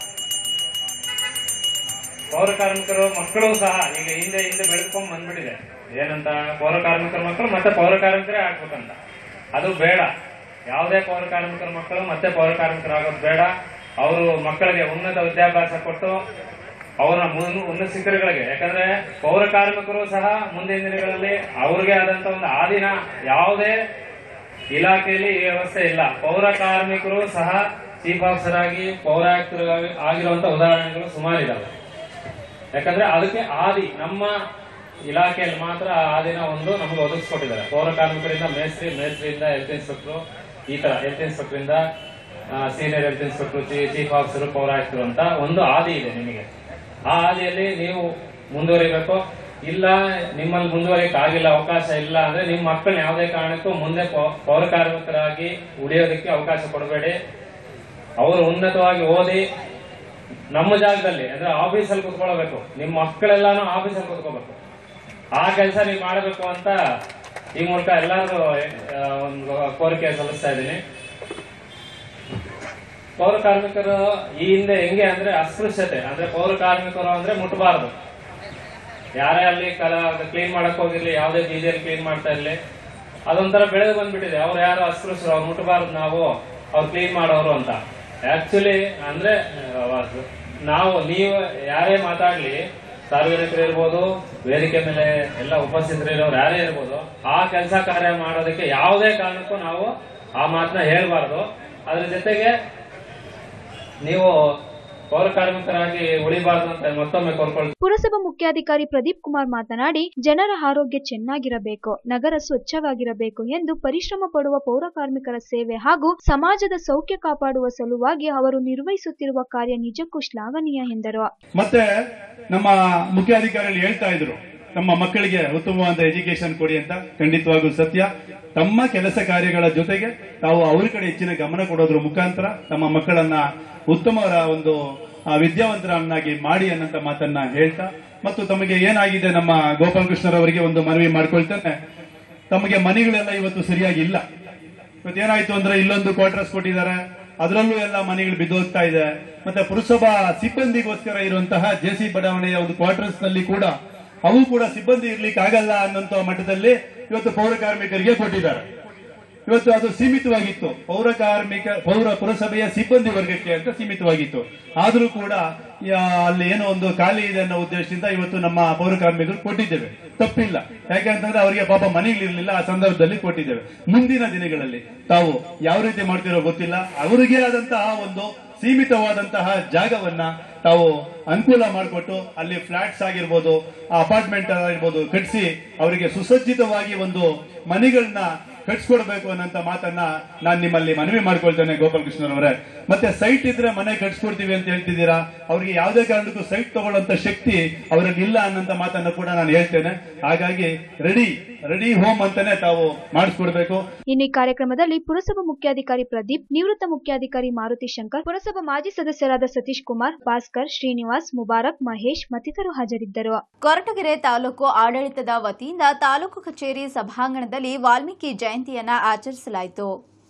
ಪೌರ ಕಾರ್ಮಿಕರು ಮಕ್ಕಳು ಸಹ ಈಗ ಹಿಂದೆ ಹಿಂದೆ ಬೆಳೆದ್ಕೊಂಡ್ ಬಂದ್ಬಿಟ್ಟಿದೆ ಏನಂತ ಪೌರ ಕಾರ್ಮಿಕರ ಮಕ್ಕಳು ಮತ್ತೆ ಪೌರ ಕಾರ್ಮಿಕರೇ ಆಗ್ಬೇಕಂತ ಅದು ಬೇಡ ಯಾವುದೇ ಪೌರ ಕಾರ್ಮಿಕರ ಮಕ್ಕಳು ಮತ್ತೆ ಪೌರ ಕಾರ್ಮಿಕರಾಗೋದು ಬೇಡ ಅವರು ಮಕ್ಕಳಿಗೆ ಉನ್ನತ ವಿದ್ಯಾಭ್ಯಾಸ ಕೊಟ್ಟು ಅವರ ಮುನ್- ಉನ್ನತ ಶಿಖರಗಳಿಗೆ ಯಾಕಂದ್ರೆ ಪೌರ ಕಾರ್ಮಿಕರು ಸಹ ಮುಂದಿನ ದಿನಗಳಲ್ಲಿ ಅವ್ರಿಗೆ ಆದಂತ ಒಂದು ಆದಿನ ಯಾವುದೇ ಇಲಾಖೆಯಲ್ಲಿ ಈ ವ್ಯವಸ್ಥೆ ಇಲ್ಲ ಪೌರ ಕಾರ್ಮಿಕರು ಸಹ ಚೀಫ್ ಆಫೀಸರ್ ಆಗಿ ಪೌರಾಯುಕ್ತರು ಆಗಿರುವಂತ ಉದಾಹರಣೆಗಳು ಸುಮಾರಿದಾವೆ ಯಾಕಂದ್ರೆ ಅದಕ್ಕೆ ಆದಿ ನಮ್ಮ ಇಲಾಖೆಯಲ್ಲಿ ಮಾತ್ರ ಆ ಆದಿನ ಒಂದು ನಮಗೆ ಒದಗಿಸ್ಕೊಟ್ಟಿದ್ದಾರೆ ಪೌರ ಕಾರ್ಮಿಕರಿಂದ ಮೇಸ್ತ್ರಿ ಮೇಸ್ತ್ರಿಯಿಂದ ಹೆಲ್ತ್ ಇನ್ಸ್ಪೆಕ್ಟರ್ ಈ ತರ ಹೆಲ್ತ್ ಇನ್ಸ್ಪೆಕ್ಟರ್ ಇಂದ senior health inspector chief officer ಪೌರಾಯುಕ್ತರು ಅಂತ ಒಂದು ಆದಿ ಇದೆ ನಿಮಗೆ ಆ ಹಾದಿಯಲ್ಲಿ ನೀವು ಮುಂದುವರಿಬೇಕು ಇಲ್ಲ ನಿಮ್ಮಲ್ಲಿ ಮುಂದುವರಿಯಕ್ಕೆ ಆಗಿಲ್ಲ ಅವಕಾಶ ಇಲ್ಲ ಅಂದ್ರೆ ನಿಮ್ಮ ಮಕ್ಕಳನ್ನ ಯಾವುದೇ ಕಾರಣಕ್ಕೂ ಮುಂದೆ ಪೌ- ಪೌರ ಕಾರ್ಮಿಕರಾಗಿ ಉಳಿಯೋದಕ್ಕೆ ಅವಕಾಶ ಕೊಡಬೇಡಿ ಅವರು ಉನ್ನತವಾಗಿ ಓದಿ ನಮ್ಮ ಜಾಗದಲ್ಲಿ ಅಂದ್ರೆ ಆಫೀಸಲ್ಲಿ ಕುತ್ಕೊಳ್ಬೇಕು ನಿಮ್ಮ ಮಕ್ಕಳೆಲ್ಲಾನು ಆಫೀಸಲ್ಲಿ ಕುತ್ಕೋಬೇಕು ಆ ಕೆಲಸ ನೀವು ಮಾಡಬೇಕು ಅಂತ ಈ ಮೂಲಕ ಎಲ್ಲರಿಗೂ ಆ, ಒಂದು ಕೋರಿಕೆ ಸಲ್ಲಿಸ್ತಾ ಇದ್ದೀನಿ ಪೌರ ಕಾರ್ಮಿಕರು ಈ ಹಿಂದೆ ಹೆಂಗೆ ಅಂದ್ರೆ ಅಸ್ಪೃಶ್ಯತೆ ಅಂದ್ರೆ ಪೌರ ಕಾರ್ಮಿಕರು ಅಂದ್ರೆ ಮುಟ್ಟಬಾರದು ಯಾರೇ ಅಲ್ಲಿ ಕಲ ಕ್ಲೀನ್ ಮಾಡಕ್ ಹೋಗಿರ್ಲಿ ಯಾವುದೇ ಬೀದಿಯಲ್ಲಿ ಕ್ಲೀನ್ ಮಾಡ್ತಾ ಇರ್ಲಿ ಅದೊಂಥರ ಬೆಳೆದು ಬಂದ್ಬಿಟ್ಟಿದೆ ಅವ್ರು ಯಾರು ಅಸ್ಪೃಶ್ಯರು ಅವ್ರು ಮುಟ್ಟಬಾರದು ನಾವು ಅವ್ರು ಕ್ಲೀನ್ ಮಾಡೋರು ಅಂತ ಆಕ್ಚುಲಿ ಅಂದ್ರೆ ಆ, ನಾವು ನೀವು ಯಾರೇ ಮಾತಾಡ್ಲಿ ಸಾರ್ವಜನಿಕರು ಇರ್ಬೋದು ವೇದಿಕೆ ಮೇಲೆ ಎಲ್ಲ ಉಪಸ್ಥಿತರಿರೋರು ಯಾರೇ ಇರ್ಬೋದು ಆ ಕೆಲಸ ಕಾರ್ಯ ಮಾಡೋದಕ್ಕೆ ಯಾವುದೇ ಕಾರಣಕ್ಕೂ ನಾವು ಆ ಮಾತನ್ನ ಹೇಳ್ಬಾರ್ದು ಅದ್ರ ಜೊತೆಗೆ ನೀವು ಪೌರ ಕಾರ್ಮಿಕರಾಗಿ ಉಳಿಬಾರ್ದು ಅಂತ ಮತ್ತೊಮ್ಮೆ ಕೋರ್ಕೊಳ್ತೀನಿ ಪುರಸಭಾ ಮುಖ್ಯಾಧಿಕಾರಿ ಪ್ರದೀಪ್ ಕುಮಾರ್ ಮಾತನಾಡಿ ಜನರ ಆರೋಗ್ಯ ಚೆನ್ನಾಗಿರಬೇಕು ನಗರ ಸ್ವಚ್ಛವಾಗಿರಬೇಕು ಎಂದು ಪರಿಶ್ರಮ ಪಡುವ ಪೌರ ಕಾರ್ಮಿಕರ ಸೇವೆ ಹಾಗೂ ಸಮಾಜದ ಸೌಖ್ಯ ಕಾಪಾಡುವ ಸಲುವಾಗಿ ಅವರು ನಿರ್ವಹಿಸುತ್ತಿರುವ ಕಾರ್ಯ ನಿಜಕ್ಕೂ ಶ್ಲಾಘನೀಯ ಎಂದರು ಮತ್ತೆ ನಮ್ಮ ಮುಖ್ಯಾಧಿಕಾರಿಗಳು ಹೇಳ್ತಾ ಇದ್ರು ನಮ್ಮ ಮಕ್ಕಳಿಗೆ ಉತ್ತಮವಾದ ಎಜುಕೇಶನ್ ಕೊಡಿ ಅಂತ ಖಂಡಿತವಾಗೂ ಸತ್ಯ ತಮ್ಮ ಕೆಲಸ ಕಾರ್ಯಗಳ ಜೊತೆಗೆ ತಾವು ಅವ್ರ ಕಡೆ ಹೆಚ್ಚಿನ ಗಮನ ಕೊಡೋದ್ರ ಮುಖಾಂತರ ತಮ್ಮ ಮಕ್ಕಳನ್ನ ಉತ್ತಮರ ಒಂದು ಆ, ವಿದ್ಯಾವಂತರನ್ನಾಗಿ ಮಾಡಿ ಅನ್ನಂತ ಮಾತನ್ನ ಹೇಳ್ತಾ ಮತ್ತು ತಮಗೆ ಏನಾಗಿದೆ ನಮ್ಮ ಗೋಪಾಲಕೃಷ್ಣರವರಿಗೆ ಒಂದು ಮನವಿ ಮಾಡ್ಕೊಳ್ತಾನೆ ತಮಗೆ ಮನೆಗಳೆಲ್ಲ ಇವತ್ತು ಸರಿಯಾಗಿ ಇಲ್ಲ ಇವತ್ತು ಏನಾಯ್ತು ಅಂದ್ರೆ ಇಲ್ಲೊಂದು ಕ್ವಾರ್ಟರ್ಸ್ ಕೊಟ್ಟಿದ್ದಾರೆ ಅದರಲ್ಲೂ ಎಲ್ಲ ಮನೆಗಳು ಬಿದ್ದೋಗ್ತಾ ಇದೆ ಮತ್ತೆ ಪುರಸಭಾ ಸಿಬ್ಬಂದಿಗೋಸ್ಕರ ಇರುವಂತಹ ಜೆಸಿ ಬಡಾವಣೆಯ ಒಂದು ಕ್ವಾರ್ಟರ್ಸ್ ನಲ್ಲಿ ಕೂಡ ಅವು ಕೂಡ ಸಿಬ್ಬಂದಿ ಇರ್ಲಿಕ್ಕೆ ಆಗಲ್ಲ ಅನ್ನೋಂತ ಮಟ್ಟದಲ್ಲಿ ಇವತ್ತು ಪೌರ ಕಾರ್ಮಿಕರಿಗೆ ಕೊಟ್ಟಿದ್ದಾರೆ ಇವತ್ತು ಅದು ಸೀಮಿತವಾಗಿತ್ತು ಪೌರ ಕಾರ್ಮಿಕ ಪೌರ ಪುರಸಭೆಯ ಸಿಬ್ಬಂದಿ ವರ್ಗಕ್ಕೆ ಅಂತ ಸೀಮಿತವಾಗಿತ್ತು ಆದರೂ ಕೂಡ ಯಾ- ಅಲ್ಲಿ ಏನೋ ಒಂದು ಖಾಲಿ ಇದೆ ಅನ್ನೋ ಉದ್ದೇಶದಿಂದ ಇವತ್ತು ನಮ್ಮ ಪೌರ ಕಾರ್ಮಿಕರು ಕೊಟ್ಟಿದ್ದೇವೆ ತಪ್ಪಿಲ್ಲ ಯಾಕೆಂತಂದ್ರೆ ಅವರಿಗೆ ಪಾಪ ಮನೆಗಳಿರ್ಲಿಲ್ಲ ಆ ಸಂದರ್ಭದಲ್ಲಿ ಕೊಟ್ಟಿದ್ದೇವೆ ಮುಂದಿನ ದಿನಗಳಲ್ಲಿ ತಾವು ಯಾವ ರೀತಿ ಮಾಡ್ತಿರೋ ಗೊತ್ತಿಲ್ಲ ಅವರಿಗೆ ಆದಂತಹ ಒಂದು ಸೀಮಿತವಾದಂತಹ ಜಾಗವನ್ನ ತಾವು ಅನುಕೂಲ ಮಾಡಿಕೊಟ್ಟು ಅಲ್ಲಿ ಫ್ಲಾಟ್ಸ್ ಆಗಿರ್ಬೋದು ಅಪಾರ್ಟ್ಮೆಂಟ್ ಆಗಿರ್ಬೋದು ಕಟ್ಟಿಸಿ ಅವರಿಗೆ ಸುಸಜ್ಜಿತವಾಗಿ ಒಂದು ಮನೆಗಳನ್ನ ಕಟ್ಸ್ಕೊಡ್ಬೇಕು ಅನ್ನೋಂತ ಮಾತನ್ನ ನಾನು ನಿಮ್ಮಲ್ಲಿ ಮನವಿ ಮಾಡ್ಕೊಳ್ತೇನೆ ಗೋಪಾಲಕೃಷ್ಣರವರೇ ಮತ್ತೆ ಸೈಟ್ ಇದ್ರೆ ಮನೆ ಕಟ್ಸ್ಕೊಡ್ತೀವಿ ಅಂತ ಹೇಳ್ತಿದ್ದೀರಾ ಅವ್ರಿಗೆ ಯಾವುದೇ ಕಾರಣಕ್ಕೂ ಸೈಟ್ ತಗೊಳ್ಳೋಂತ ಶಕ್ತಿ ಅವರಲ್ಲಿ ಇಲ್ಲ ಅನ್ನೋಂತ ಮಾತನ್ನ ಕೂಡ ನಾನು ಹೇಳ್ತೇನೆ ಹಾಗಾಗಿ ರೆಡಿ ರೆಡಿ ಹೋಮ್ ಅಂತಾನೆ ತಾವು ಮಾಡಿಸ್ಕೊಡ್ಬೇಕು ಇನ್ನು ಈ ಕಾರ್ಯಕ್ರಮದಲ್ಲಿ ಪುರಸಭಾ ಮುಖ್ಯಾಧಿಕಾರಿ ಪ್ರದೀಪ್ ನಿವೃತ್ತ ಮುಖ್ಯಾಧಿಕಾರಿ ಮಾರುತಿ ಶಂಕರ್ ಪುರಸಭಾ ಮಾಜಿ ಸದಸ್ಯರಾದ ಸತೀಶ್ ಕುಮಾರ್ ಭಾಸ್ಕರ್ ಶ್ರೀನಿವಾಸ್ ಮುಬಾರಕ್ ಮಹೇಶ್ ಮತ್ತಿತರರು ಹಾಜರಿದ್ದರು ಕೊರಟಗೆರೆ ತಾಲೂಕು ಆಡಳಿತದ ವತಿಯಿಂದ ತಾಲೂಕು ಕಚೇರಿ ಸಭಾಂಗಣದಲ್ಲಿ ವಾಲ್ಮೀಕಿ ಜಯಂತಿಯನ್ನ ಆಚರಿಸಲಾಯಿತು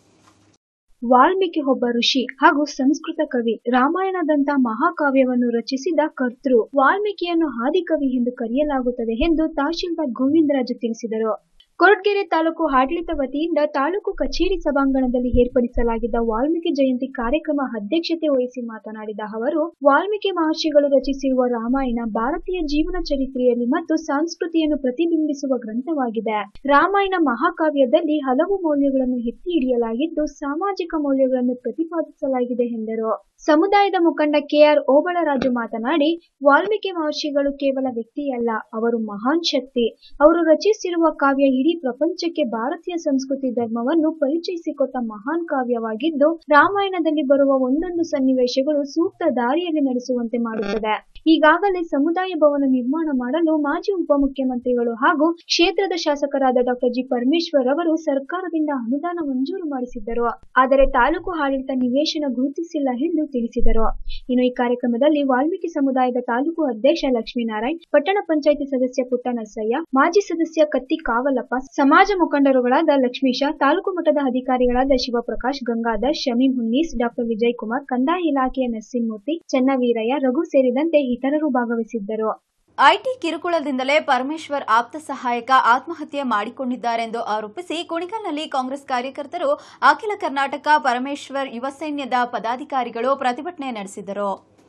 ವಾಲ್ಮೀಕಿ ಒಬ್ಬ ಋಷಿ ಹಾಗೂ ಸಂಸ್ಕೃತ ಕವಿ ರಾಮಾಯಣದಂತ ಮಹಾಕಾವ್ಯವನ್ನು ರಚಿಸಿದ ಕರ್ತೃ ವಾಲ್ಮೀಕಿಯನ್ನು ಆದಿಕವಿ ಎಂದು ಕರೆಯಲಾಗುತ್ತದೆ ಎಂದು ತಹಶೀಲ್ದಾರ್ ಗೋವಿಂದರಾಜು ತಿಳಿಸಿದರು ಕೊರಟಗೆರೆ ತಾಲೂಕು ಆಡಳಿತ ವತಿಯಿಂದ ತಾಲೂಕು ಕಚೇರಿ ಸಭಾಂಗಣದಲ್ಲಿ ಏರ್ಪಡಿಸಲಾಗಿದ್ದ ವಾಲ್ಮೀಕಿ ಜಯಂತಿ ಕಾರ್ಯಕ್ರಮ ಅಧ್ಯಕ್ಷತೆ ವಹಿಸಿ ಮಾತನಾಡಿದ ಅವರು ವಾಲ್ಮೀಕಿ ಮಹರ್ಷಿಗಳು ರಚಿಸಿರುವ ರಾಮಾಯಣ ಭಾರತೀಯ ಜೀವನ ಚರಿತ್ರೆಯಲ್ಲಿ ಮತ್ತು ಸಂಸ್ಕೃತಿಯನ್ನು ಪ್ರತಿಬಿಂಬಿಸುವ ಗ್ರಂಥವಾಗಿದೆ ರಾಮಾಯಣ ಮಹಾಕಾವ್ಯದಲ್ಲಿ ಹಲವು ಮೌಲ್ಯಗಳನ್ನು ಎತ್ತಿ ಹಿಡಿಯಲಾಗಿದ್ದು ಸಾಮಾಜಿಕ ಮೌಲ್ಯಗಳನ್ನು ಪ್ರತಿಪಾದಿಸಲಾಗಿದೆ ಎಂದರು ಸಮುದಾಯದ ಮುಖಂಡ ಕೆಆರ್ ಓಬಳರಾಜು ಮಾತನಾಡಿ ವಾಲ್ಮೀಕಿ ಮಹರ್ಷಿಗಳು ಕೇವಲ ವ್ಯಕ್ತಿಯಲ್ಲ ಅವರು ಮಹಾನ್ ಶಕ್ತಿ ಅವರು ರಚಿಸಿರುವ ಕಾವ್ಯ ಇಡೀ ಪ್ರಪಂಚಕ್ಕೆ ಭಾರತೀಯ ಸಂಸ್ಕೃತಿ ಧರ್ಮವನ್ನು ಪರಿಚಯಿಸಿಕೊಟ್ಟ ಮಹಾನ್ ಕಾವ್ಯವಾಗಿದ್ದು ರಾಮಾಯಣದಲ್ಲಿ ಬರುವ ಒಂದೊಂದು ಸನ್ನಿವೇಶಗಳು ಸೂಕ್ತ ದಾರಿಯಲ್ಲಿ ನಡೆಸುವಂತೆ ಮಾಡುತ್ತದೆ ಈಗಾಗಲೇ ಸಮುದಾಯ ಭವನ ನಿರ್ಮಾಣ ಮಾಡಲು ಮಾಜಿ ಉಪಮುಖ್ಯಮಂತ್ರಿಗಳು ಹಾಗೂ ಕ್ಷೇತ್ರದ ಶಾಸಕರಾದ ಡಾಕ್ಟರ್ ಜಿ ಪರಮೇಶ್ವರ್ ಅವರು ಸರ್ಕಾರದಿಂದ ಅನುದಾನ ಮಂಜೂರು ಮಾಡಿಸಿದ್ದರು ಆದರೆ ತಾಲೂಕು ಆಡಳಿತ ನಿವೇಶನ ಗುರುತಿಸಿಲ್ಲ ಎಂದು ತಿಳಿಸಿದರು ಇನ್ನು ಈ ಕಾರ್ಯಕ್ರಮದಲ್ಲಿ ವಾಲ್ಮೀಕಿ ಸಮುದಾಯದ ತಾಲೂಕು ಅಧ್ಯಕ್ಷ ಲಕ್ಷ್ಮೀನಾರಾಯಣ್ ಪಟ್ಟಣ ಪಂಚಾಯಿತಿ ಸದಸ್ಯ ಪುಟ್ಟನಸಯ್ಯ ಮಾಜಿ ಸದಸ್ಯ ಕತ್ತಿ ಕಾವಲಪ್ಪ ಸಮಾಜ ಮುಖಂಡರುಗಳಾದ ಲಕ್ಷ್ಮೀಶ ತಾಲೂಕು ಮಟ್ಟದ ಅಧಿಕಾರಿಗಳಾದ ಶಿವಪ್ರಕಾಶ್ ಗಂಗಾಧರ್ ಶಮೀಂ ಹುನ್ನೀಸ್ ಡಾಕ್ಟರ್ ವಿಜಯ್ ಕುಮಾರ್ ಕಂದಾಯ ಇಲಾಖೆಯ ನರಸಿಂಹಮೂರ್ತಿ ಚನ್ನವೀರಯ್ಯ ರಘು ಸೇರಿದಂತೆ ಇತರರು ಭಾಗವಹಿಸಿದ್ದರು ಐಟಿ ಕಿರುಕುಳದಿಂದಲೇ ಪರಮೇಶ್ವರ್ ಆಪ್ತ ಸಹಾಯಕ ಆತ್ಮಹತ್ಯೆ ಮಾಡಿಕೊಂಡಿದ್ದಾರೆಂದು ಆರೋಪಿಸಿ ಕುಣಿಗಲ್ನಲ್ಲಿ ಕಾಂಗ್ರೆಸ್ ಕಾರ್ಯಕರ್ತರು ಅಖಿಲ ಕರ್ನಾಟಕ ಪರಮೇಶ್ವರ್ ಯುವ ಸೈನ್ಯದ ಪದಾಧಿಕಾರಿಗಳು ಪ್ರತಿಭಟನೆ ನಡೆಸಿದರು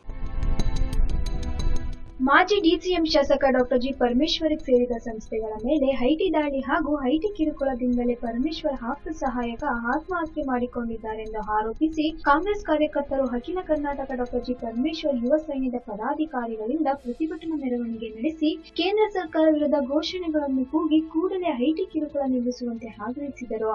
ಮಾಜಿ ಡಿಸಿಎಂ ಶಾಸಕ ಡಾಕ್ಟರ್ ಜಿ ಪರಮೇಶ್ವರಿಗೆ ಸೇರಿದ ಸಂಸ್ಥೆಗಳ ಮೇಲೆ ಐಟಿ ದಾಳಿ ಹಾಗೂ ಐಟಿ ಕಿರುಕುಳದಿಂದಲೇ ಪರಮೇಶ್ವರ್ ಆಪ್ತ ಸಹಾಯಕ ಆತ್ಮಹತ್ಯೆ ಮಾಡಿಕೊಂಡಿದ್ದಾರೆಂದು ಆರೋಪಿಸಿ ಕಾಂಗ್ರೆಸ್ ಕಾರ್ಯಕರ್ತರು ಅಖಿಲ ಕರ್ನಾಟಕ ಡಾಕ್ಟರ್ ಜಿ ಪರಮೇಶ್ವರ್ ಯುವ ಸೈನ್ಯದ ಪದಾಧಿಕಾರಿಗಳಿಂದ ಪ್ರತಿಭಟನಾ ಮೆರವಣಿಗೆ ನಡೆಸಿ ಕೇಂದ್ರ ಸರ್ಕಾರ ವಿರುದ್ಧ ಘೋಷಣೆಗಳನ್ನು ಕೂಗಿ ಕೂಡಲೇ ಐಟಿ ಕಿರುಕುಳ ನಿಲ್ಲಿಸುವಂತೆ ಆಗ್ರಹಿಸಿದರು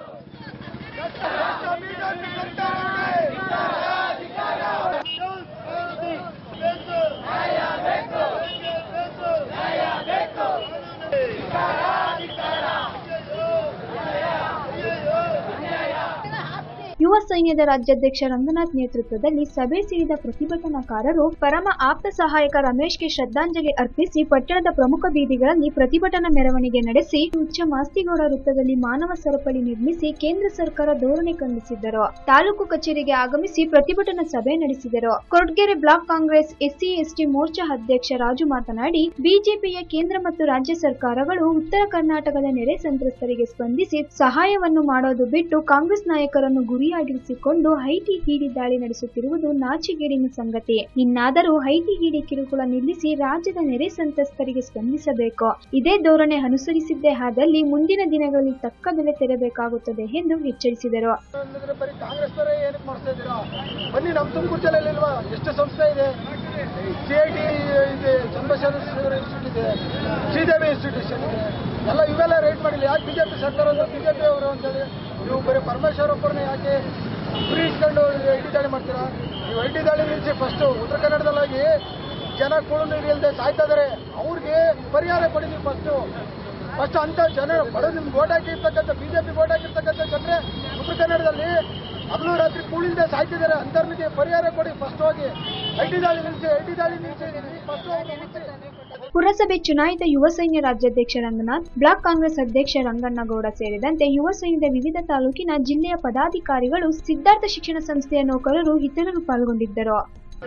ಯುವ ಸೈನ್ಯದ ರಾಜ್ಯಾಧ್ಯಕ್ಷ ರಂಗನಾಥ್ ನೇತೃತ್ವದಲ್ಲಿ ಸಭೆ ಸೇರಿದ ಪ್ರತಿಭಟನಾಕಾರರು ಪರಮ ಆಪ್ತ ಸಹಾಯಕ ರಮೇಶ್ಗೆ ಶ್ರದ್ಧಾಂಜಲಿ ಅರ್ಪಿಸಿ ಪಟ್ಟಣದ ಪ್ರಮುಖ ಬೀದಿಗಳಲ್ಲಿ ಪ್ರತಿಭಟನಾ ಮೆರವಣಿಗೆ ನಡೆಸಿ ಉಚ್ಚ ಮಾಸ್ತಿಗೌಡ ವೃತ್ತದಲ್ಲಿ ಮಾನವ ಸರಪಳಿ ನಿರ್ಮಿಸಿ ಕೇಂದ್ರ ಸರ್ಕಾರ ಧೋರಣೆ ಖಂಡಿಸಿದ್ದರು ತಾಲೂಕು ಕಚೇರಿಗೆ ಆಗಮಿಸಿ ಪ್ರತಿಭಟನಾ ಸಭೆ ನಡೆಸಿದರು Koratagere block Congress SC ST Morcha ಅಧ್ಯಕ್ಷ ರಾಜು ಮಾತನಾಡಿ ಬಿಜೆಪಿಯ ಕೇಂದ್ರ ಮತ್ತು ರಾಜ್ಯ ಸರ್ಕಾರಗಳು ಉತ್ತರ ಕರ್ನಾಟಕದ ನೆರೆ ಸಂತ್ರಸ್ತರಿಗೆ ಸ್ಪಂದಿಸಿ ಸಹಾಯವನ್ನು ಮಾಡೋದು ಬಿಟ್ಟು ಕಾಂಗ್ರೆಸ್ ನಾಯಕರನ್ನು ಗುರಿಯಾಗಿರಿಸಿ ಬಳಸಿಕೊಂಡು ಐಟಿ ಹಿಡಿ ದಾಳಿ ನಡೆಸುತ್ತಿರುವುದು ನಾಚಿಗೇಡಿನ ಸಂಗತಿ ಇನ್ನಾದರೂ ಐಟಿ ಹಿಡಿ ಕಿರುಕುಳ ನಿಲ್ಲಿಸಿ ರಾಜ್ಯದ ನೆರೆ ಸಂತ್ರಸ್ತರಿಗೆ ಸ್ಪಂದಿಸಬೇಕು ಇದೇ ಧೋರಣೆ ಅನುಸರಿಸಿದ್ದೇ ಆದಲ್ಲಿ ಮುಂದಿನ ದಿನಗಳಲ್ಲಿ ತಕ್ಕ ಬೆಲೆ ತೆರಬೇಕಾಗುತ್ತದೆ ಎಂದು ಎಚ್ಚರಿಸಿದರು ಅಂದ್ರೆ ಬರೀ ಕಾಂಗ್ರೆಸ್ನವರೇ ಏನಕ್ಕೆ ಮಾಡ್ತಾ ಇದ್ದೀರಾ ಬನ್ನಿ ನಮ್ಮ ತುಮಕೂರು ಜಿಲ್ಲೆಯಲ್ಲಿ ಇಲ್ವಾ ಎಷ್ಟು ಸಂಸ್ಥೆ ಇದೆ ಸಿ ಐ ಟಿ ಇದೆ ಚಂದ್ರಶೇಖರ ಇನ್ಸ್ಟಿಟ್ಯೂಟ್ ಇದೆ ಶ್ರೀದೇವಿ ಇನ್ಸ್ಟಿಟ್ಯೂಷನ್ ಇದೆ ಎಲ್ಲ ಇವೆಲ್ಲ ರೇಟ್ ಮಾಡಿಲ್ಲ ಯಾಕೆ ಬಿಜೆಪಿ ಸರ್ಕಾರ ಅಂದ್ರೆ ಬಿಜೆಪಿ ಅವರು ಅಂತೇಳಿ ನೀವು ಬರೀ ಪರಮೇಶ್ವರ್ ಒಬ್ಬರನ್ನ ಯಾಕೆ ಫ್ರೀ ಇಟ್ಕೊಂಡು ಐ ಟಿ ದಾಳಿ ಮಾಡ್ತೀರಾ ನೀವು ಐ ಟಿ ದಾಳಿ ನಿಲ್ಲಿಸಿ ಫಸ್ಟು ಉತ್ತರ ಕನ್ನಡದಲ್ಲಾಗಿ ಜನ ಕೂಳು ನೀರು ಇಲ್ಲದೆ ಸಾಯ್ತಾ ಇದಾರೆ ಅವ್ರಿಗೆ ಪರಿಹಾರ ಕೊಡಿ ನೀವು ಫಸ್ಟು ಫಸ್ಟ್ ಅಂತ ಜನ ಬಡ ನಿಮ್ಗೆ ಓಟ್ ಹಾಕಿರ್ತಕ್ಕಂಥ ಬಿಜೆಪಿ ಓಟ್ ಹಾಕಿರ್ತಕ್ಕಂಥ ಜನರೇ ಉತ್ತರ ಕನ್ನಡದಲ್ಲಿ ಹಗಲು ರಾತ್ರಿ ಕೂಳಿಂದ ಸಾಯ್ತಿದ್ದಾರೆ ಅಂತರ್ನಿಗೆ ಪರಿಹಾರ ಕೊಡಿ ಫಸ್ಟ್ ಹೋಗಿ ಐ ಟಿ ದಾಳಿ ನಿಲ್ಲಿಸಿ ಐ ಟಿ ದಾಳಿ ನಿಲ್ಲಿಸಿ ಫಸ್ಟ್ ಹೋಗಿ ಪುರಸಭೆ ಚುನಾಯಿತ ಯುವ ಸೈನ್ಯ ರಾಜ್ಯಾಧ್ಯಕ್ಷ ರಂಗನಾಥ್ ಬ್ಲಾಕ್ ಕಾಂಗ್ರೆಸ್ ಅಧ್ಯಕ್ಷ ರಂಗಣ್ಣಗೌಡ ಸೇರಿದಂತೆ ಯುವ ಸೈನ್ಯದ ವಿವಿಧ ತಾಲೂಕಿನ ಜಿಲ್ಲೆಯ ಪದಾಧಿಕಾರಿಗಳು ಸಿದ್ಧಾರ್ಥ ಶಿಕ್ಷಣ ಸಂಸ್ಥೆಯ ನೌಕರರು ಇತರರು ಪಾಲ್ಗೊಂಡಿದ್ದರು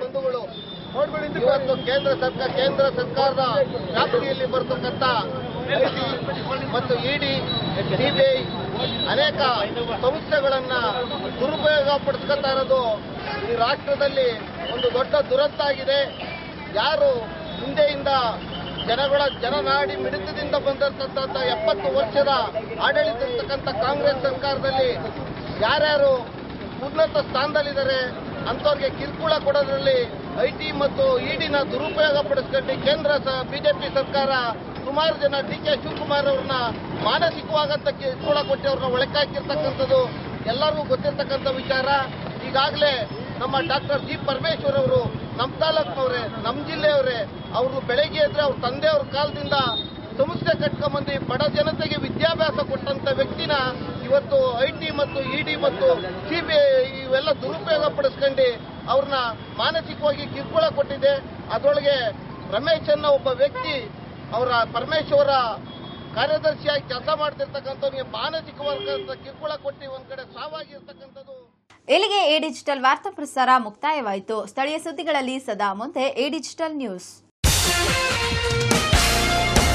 ಇವತ್ತು ಕೇಂದ್ರ ಸರ್ಕಾರ ಕೇಂದ್ರ ಸರ್ಕಾರದ ವ್ಯಾಪ್ತಿಯಲ್ಲಿ ಬರ್ತಕ್ಕಂಥ ಐಟಿ ಮತ್ತು ಇಡಿ ಸಿಬಿಐ ಅನೇಕ ಸಂಸ್ಥೆಗಳನ್ನ ದುರುಪಯೋಗ ಪಡಿಸ್ಕೊತಾ ಇರೋದು ಈ ರಾಷ್ಟ್ರದಲ್ಲಿ ಒಂದು ದೊಡ್ಡ ದುರಂತ ಆಗಿದೆ ಯಾರು ಹಿಂದೆಯಿಂದ ಜನಗಳ ಜನನಾಡಿ ಮಿಡಿತದಿಂದ ಬಂದಿರತಕ್ಕಂಥ ಎಪ್ಪತ್ತು ವರ್ಷದ ಆಡಳಿತ ಇರ್ತಕ್ಕಂಥ ಕಾಂಗ್ರೆಸ್ ಸರ್ಕಾರದಲ್ಲಿ ಯಾರ್ಯಾರು ಉನ್ನತ ಸ್ಥಾನದಲ್ಲಿದ್ದಾರೆ ಅಂಥವ್ರಿಗೆ ಕಿರುಕುಳ ಕೊಡೋದ್ರಲ್ಲಿ ಐ ಟಿ ಮತ್ತು ಇಡಿನ ದುರುಪಯೋಗ ಪಡಿಸ್ಕೊಂಡು ಕೇಂದ್ರ ಬಿಜೆಪಿ ಸರ್ಕಾರ ಸುಮಾರು ಜನ ಡಿ ಕೆ ಶಿವಕುಮಾರ್ ಅವ್ರನ್ನ ಮಾನಸಿಕವಾಗಂತ ಕಿರುಕುಳ ಕೊಟ್ಟು ಅವ್ರನ್ನ ಒಳಕಾಕಿರ್ತಕ್ಕಂಥದ್ದು ಎಲ್ಲರಿಗೂ ಗೊತ್ತಿರ್ತಕ್ಕಂಥ ವಿಚಾರ ಈಗಾಗಲೇ ನಮ್ಮ ಡಾಕ್ಟರ್ ಜಿ ಪರಮೇಶ್ವರ್ ಅವರು ನಮ್ಮ ತಾಲೂಕಿನವ್ರೆ ನಮ್ಮ ಜಿಲ್ಲೆಯವರೇ ಅವರು ಬೆಳಗ್ಗೆ ಎದ್ರೆ ಅವ್ರ ತಂದೆಯವ್ರ ಕಾಲದಿಂದ ಸಂಸ್ಥೆ ಕಟ್ಕೊಂಬಂದು ಬಡ ಜನತೆಗೆ ವಿದ್ಯಾಭ್ಯಾಸ ಕೊಟ್ಟಂತ ವ್ಯಕ್ತಿನ ಇವತ್ತು ಐ ಟಿ ಮತ್ತು ಇಡಿ ಮತ್ತು ಸಿಬಿಐ ಇವೆಲ್ಲ ದುರುಪಯೋಗ ಪಡಿಸ್ಕೊಂಡು ಅವ್ರನ್ನ ಮಾನಸಿಕವಾಗಿ ಕಿರುಕುಳ ಕೊಟ್ಟಿದೆ ಅದರೊಳಗೆ ರಮೇಶ್ ಅನ್ನೋ ಒಬ್ಬ ವ್ಯಕ್ತಿ ಅವರ ಪರಮೇಶ್ವರ ಕಾರ್ಯದರ್ಶಿಯಾಗಿ ಕೆಲಸ ಮಾಡ್ತಿರ್ತಕ್ಕಂಥವ್ರಿಗೆ ಮಾನಸಿಕವಾದ ಕಿರುಕುಳ ಕೊಟ್ಟು ಒಂದ್ ಕಡೆ ಸಾವಾಗಿರ್ತಕ್ಕಂಥದ್ದು ಇಲ್ಲಿಗೆ ಎ ಡಿಜಿಟಲ್ ವಾರ್ತಾ ಪ್ರಸಾರ ಮುಕ್ತಾಯವಾಯಿತು ಸ್ಥಳೀಯ ಸುದ್ದಿಗಳಲ್ಲಿ ಸದಾ ಮುಂದೆ ಎ ಡಿಜಿಟಲ್ ನ್ಯೂಸ್